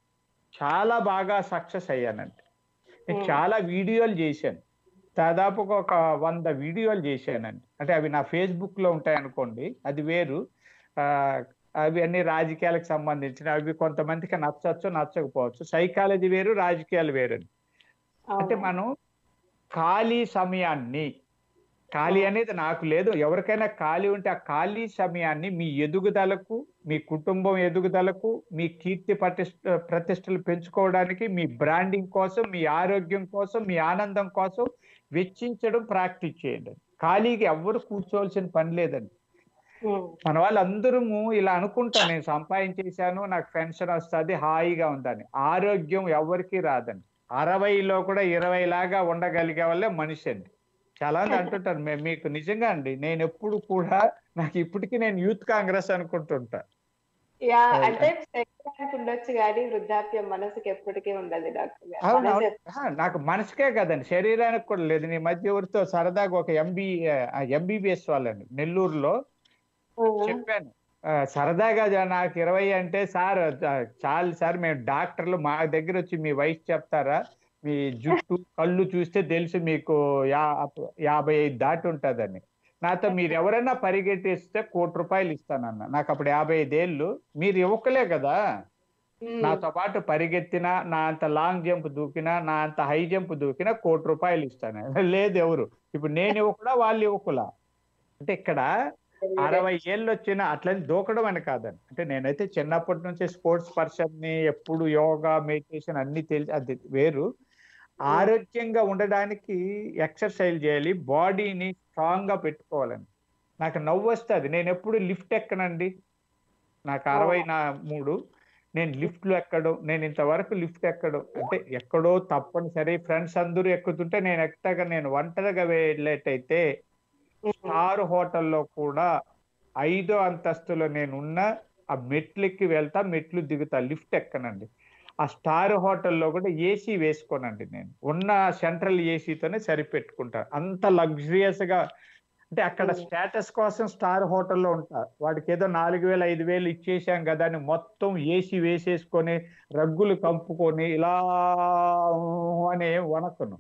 చాలా బాగా సక్సెస్ అయ్యానండి నేను Hmm. చాలా వీడియోలు చేశాను దాదాపుగా ఒక వంద వీడియోలు చేశానండి అంటే అవి నా ఫేస్బుక్ లో ఉంటాయి అనుకోండి అది వేరు ఆ, అవి అన్ని రాజకీయాలకు సంబంధించిన అవి కొంతమందికి నచ్చచ్చు నచ్చకపోవచ్చు సైకాలజీ వేరు రాజకీయాలు వేరు అని. అంటే అవును. మనం ఖాళీ సమయాన్ని ఖాళీ అనేది నాకు లేదు ఎవరికైనా ఖాళీ ఉంటే ఆ ఖాళీ సమయాన్ని మీ ఎదుగుదలకు మీ కుటుంబం ఎదుగుదలకు మీ కీర్తి ప్రతిష్ట ప్రతిష్టలు పెంచుకోవడానికి మీ బ్రాండింగ్ కోసం మీ ఆరోగ్యం కోసం మీ ఆనందం కోసం వెచ్చించడం ప్రాక్టీస్ చేయండి ఖాళీగా ఎవ్వరు కూర్చోవలసిన పని లేదండి ఉమ్, మన వాళ్ళందరము ఇలా అనుకుంటాం నేను సంపాదించేశాను నాకు పెన్షన్ వస్తుంది హాయిగా ఉందని ఆరోగ్యం ఎవరికి రాదండి అరవైలో కూడా ఇరవై లాగా ఉండగలిగే వాళ్ళే మనిషి అండి చాలా మంది అంటుంటారు "మే- మీకు నిజంగా అండి నేను ఎప్పుడు కూడా నాకు ఇప్పటికీ నేను యూత్ కాంగ్రెస్ అనుకుంటుంటా యా అవును. అంటే శరీరానికి ఉండొచ్చు కానీ వృద్ధాప్యం మనసుకి ఎప్పటికీ ఉండదు డాక్టర్ గారు అవును, మనసు అవును. ఆహా, నాకు మనసుకే కదండి శరీరానికి కూడా లేదు నీ మధ్య ఎవరితో సరదాగా ఒక ఎంబీ ఎంబీబీఎస్ వాళ్ళండి నెల్లూరులో ఎప్పుడు- చెప్పాను ఆ, సరదాగా జ- నాకు ఇరవై అంటే సార్ ఆ, చాలు సార్ మేము డాక్టర్లు మా దగ్గర వచ్చి మీ వయసు చెప్తారా మీ జుట్టు కళ్ళు చూస్తే తెలుసు మీకు యా యాభై ఐదు దాటి ఉంటుందని నాతో మీరు ఎవరైనా పరిగెట్టిస్తే కోటి రూపాయలు ఇస్తానన్న నాకు అప్పుడు యాభై ఐదేళ్ళు మీరు ఇవ్వకలే కదా ఉమ్, నాతో పాటు పరిగెత్తినా నా అంత లాంగ్ జంప్ దూకినా నా అంత హై జంప్ దూకినా కోటి రూపాయలు ఇస్తాను లేదు ఎవరు ఇప్పుడు నేను ఇవ్వకులా వాళ్ళు ఇవ్వకులా అంటే ఇక్కడ అరవై ఏళ్ళు వచ్చిన అట్లని దూకడం అని కాదండి అంటే నేనైతే చిన్నప్పటి నుంచి స్పోర్ట్స్ పర్సన్ ని ఎప్పుడు యోగా మెడిటేషన్ అన్ని తెలిసి అది వేరు ఆరోగ్యంగా ఉండడానికి ఎక్సర్సైజ్ చేయాలి బాడీని స్ట్రాంగ్ గా పెట్టుకోవాలండి నాకు నవ్వు వస్తుంది నేను ఎప్పుడు లిఫ్ట్ ఎక్కనండి నాకు అరవై నా మూడు నేను లిఫ్ట్ లో ఎక్కడం నేను ఇంతవరకు లిఫ్ట్ ఎక్కడం అంటే ఎక్కడో తప్పనిసరి ఫ్రెండ్స్ అందరూ ఎక్కుతుంటే నేను ఎక్కగా నేను ఒంటరిగా వెళ్ళేటైతే స్టార్ హోటల్లో కూడా ఐదో అంతస్తులో నేను ఉన్న ఆ మెట్లెక్కి వెళ్తా మెట్లు దిగుతా లిఫ్ట్ ఎక్కనండి ఆ స్టార్ హోటల్లో కూడా ఏసీ వేసుకోనండి నేను ఉన్న సెంట్రల్ ఏసీతోనే సరిపెట్టుకుంటా అంత లగ్జరియస్ గా అంటే అక్కడ Mm. స్టేటస్ కోసం స్టార్ హోటల్లో ఉంటా వాడికి ఏదో నాలుగు వేలు ఐదు వేలు ఇచ్చేసాం కదా అని మొత్తం ఏసీ వేసేసుకొని రగ్గులు కంపుకొని ఇలా అని వణకను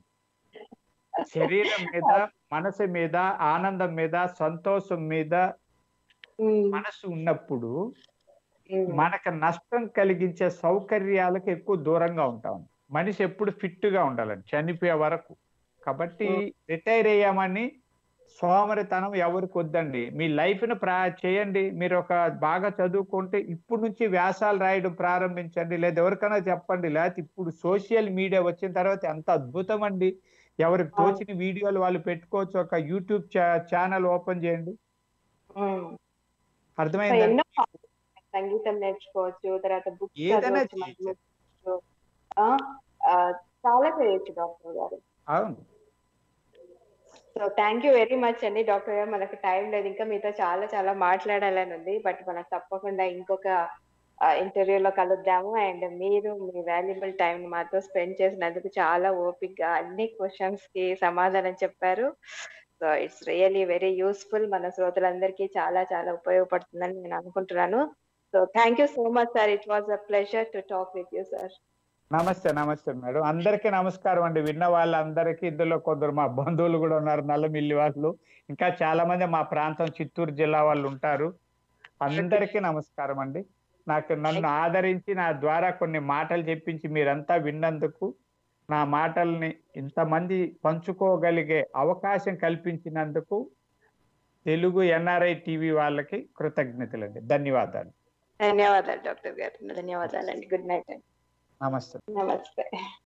శరీరం మీద మనసు మీద ఆనందం మీద సంతోషం మీద ఉమ్, మనసు ఉన్నప్పుడు ఉమ్, మనకు నష్టం కలిగించే సౌకర్యాలకు ఎక్కువ దూరంగా ఉంటాం మనిషి ఎప్పుడు ఫిట్ గా ఉండాలండి చనిపోయే వరకు కాబట్టి రిటైర్ అయ్యామని సోమరితనం ఎవరికి వద్దండి మీ లైఫ్ ను ప్రా చేయండి మీరు ఒక బాగా చదువుకుంటే ఇప్పుడు నుంచి వ్యాసాలు రాయడం ప్రారంభించండి లేదా ఎవరికైనా చెప్పండి లేకపోతే ఇప్పుడు సోషల్ మీడియా వచ్చిన తర్వాత ఎంత అద్భుతం అండి ఎవరికి తోచిన వీడియోలు వాళ్ళు పెట్టుకోవచ్చు ఒక యూట్యూబ్ ఛానల్ ఓపెన్ చేయండి ఉమ్. సో అర్థమైందా ఎన్నో సంగీతం నేర్చుకోవచ్చు తర్వాత బుక్స్ ఏదైనా చదవచ్చు మంచి చేయొచ్చు. books. ఆ, ఆ, చాలా చేయొచ్చు డాక్టర్ గారు అవును so thank you very much అండి డాక్టర్ గారు మనకు టైం లేదు ఇంకా మీతో చాలా చాలా మాట్లాడాలని ఉంది బట్ మనకు తప్పకుండా ఇంకొక ఇంటర్వ్యూలో కలుద్దాము అండ్ మీరు మీ వాల్యుబుల్ టైం మాతో స్పెండ్ చేసినందుకు చాలా ఓపిక్గా అన్ని క్వశ్చన్స్ కి సమాధానం చెప్పారు so it's really very useful మన శ్రోతలందరికీ చాలా చాలా ఉపయోగపడుతుందని నేను అనుకుంటున్నాను so thank you so much sir it was a pleasure to talk with you sir నమస్తే నమస్తే మేడం అందరికీ నమస్కారం అండి విన్న వాళ్ళందరికీ ఇందులో కొందరు మా బంధువులు కూడా ఉన్నారు నల్లమిల్లి వాళ్ళు ఇంకా చాలా మంది మా ప్రాంతం చిత్తూరు జిల్లా వాళ్ళు ఉంటారు అందరికీ నమస్కారం అండి నాకు నన్ను ఆదరించి నా ద్వారా కొన్ని మాటలు చెప్పించి మీరంతా విన్నందుకు నా మాటల్ని ఇంతమంది పంచుకోగలిగే అవకాశం కల్పించినందుకు తెలుగు ఎన్ఆర్ఐ టీవీ వాళ్ళకి కృతజ్ఞతలండి ధన్యవాదాలు ధన్యవాదాలు డాక్టర్ గారు ధన్యవాదాలండి గుడ్ నైట్ అండి నమస్తే నమస్తే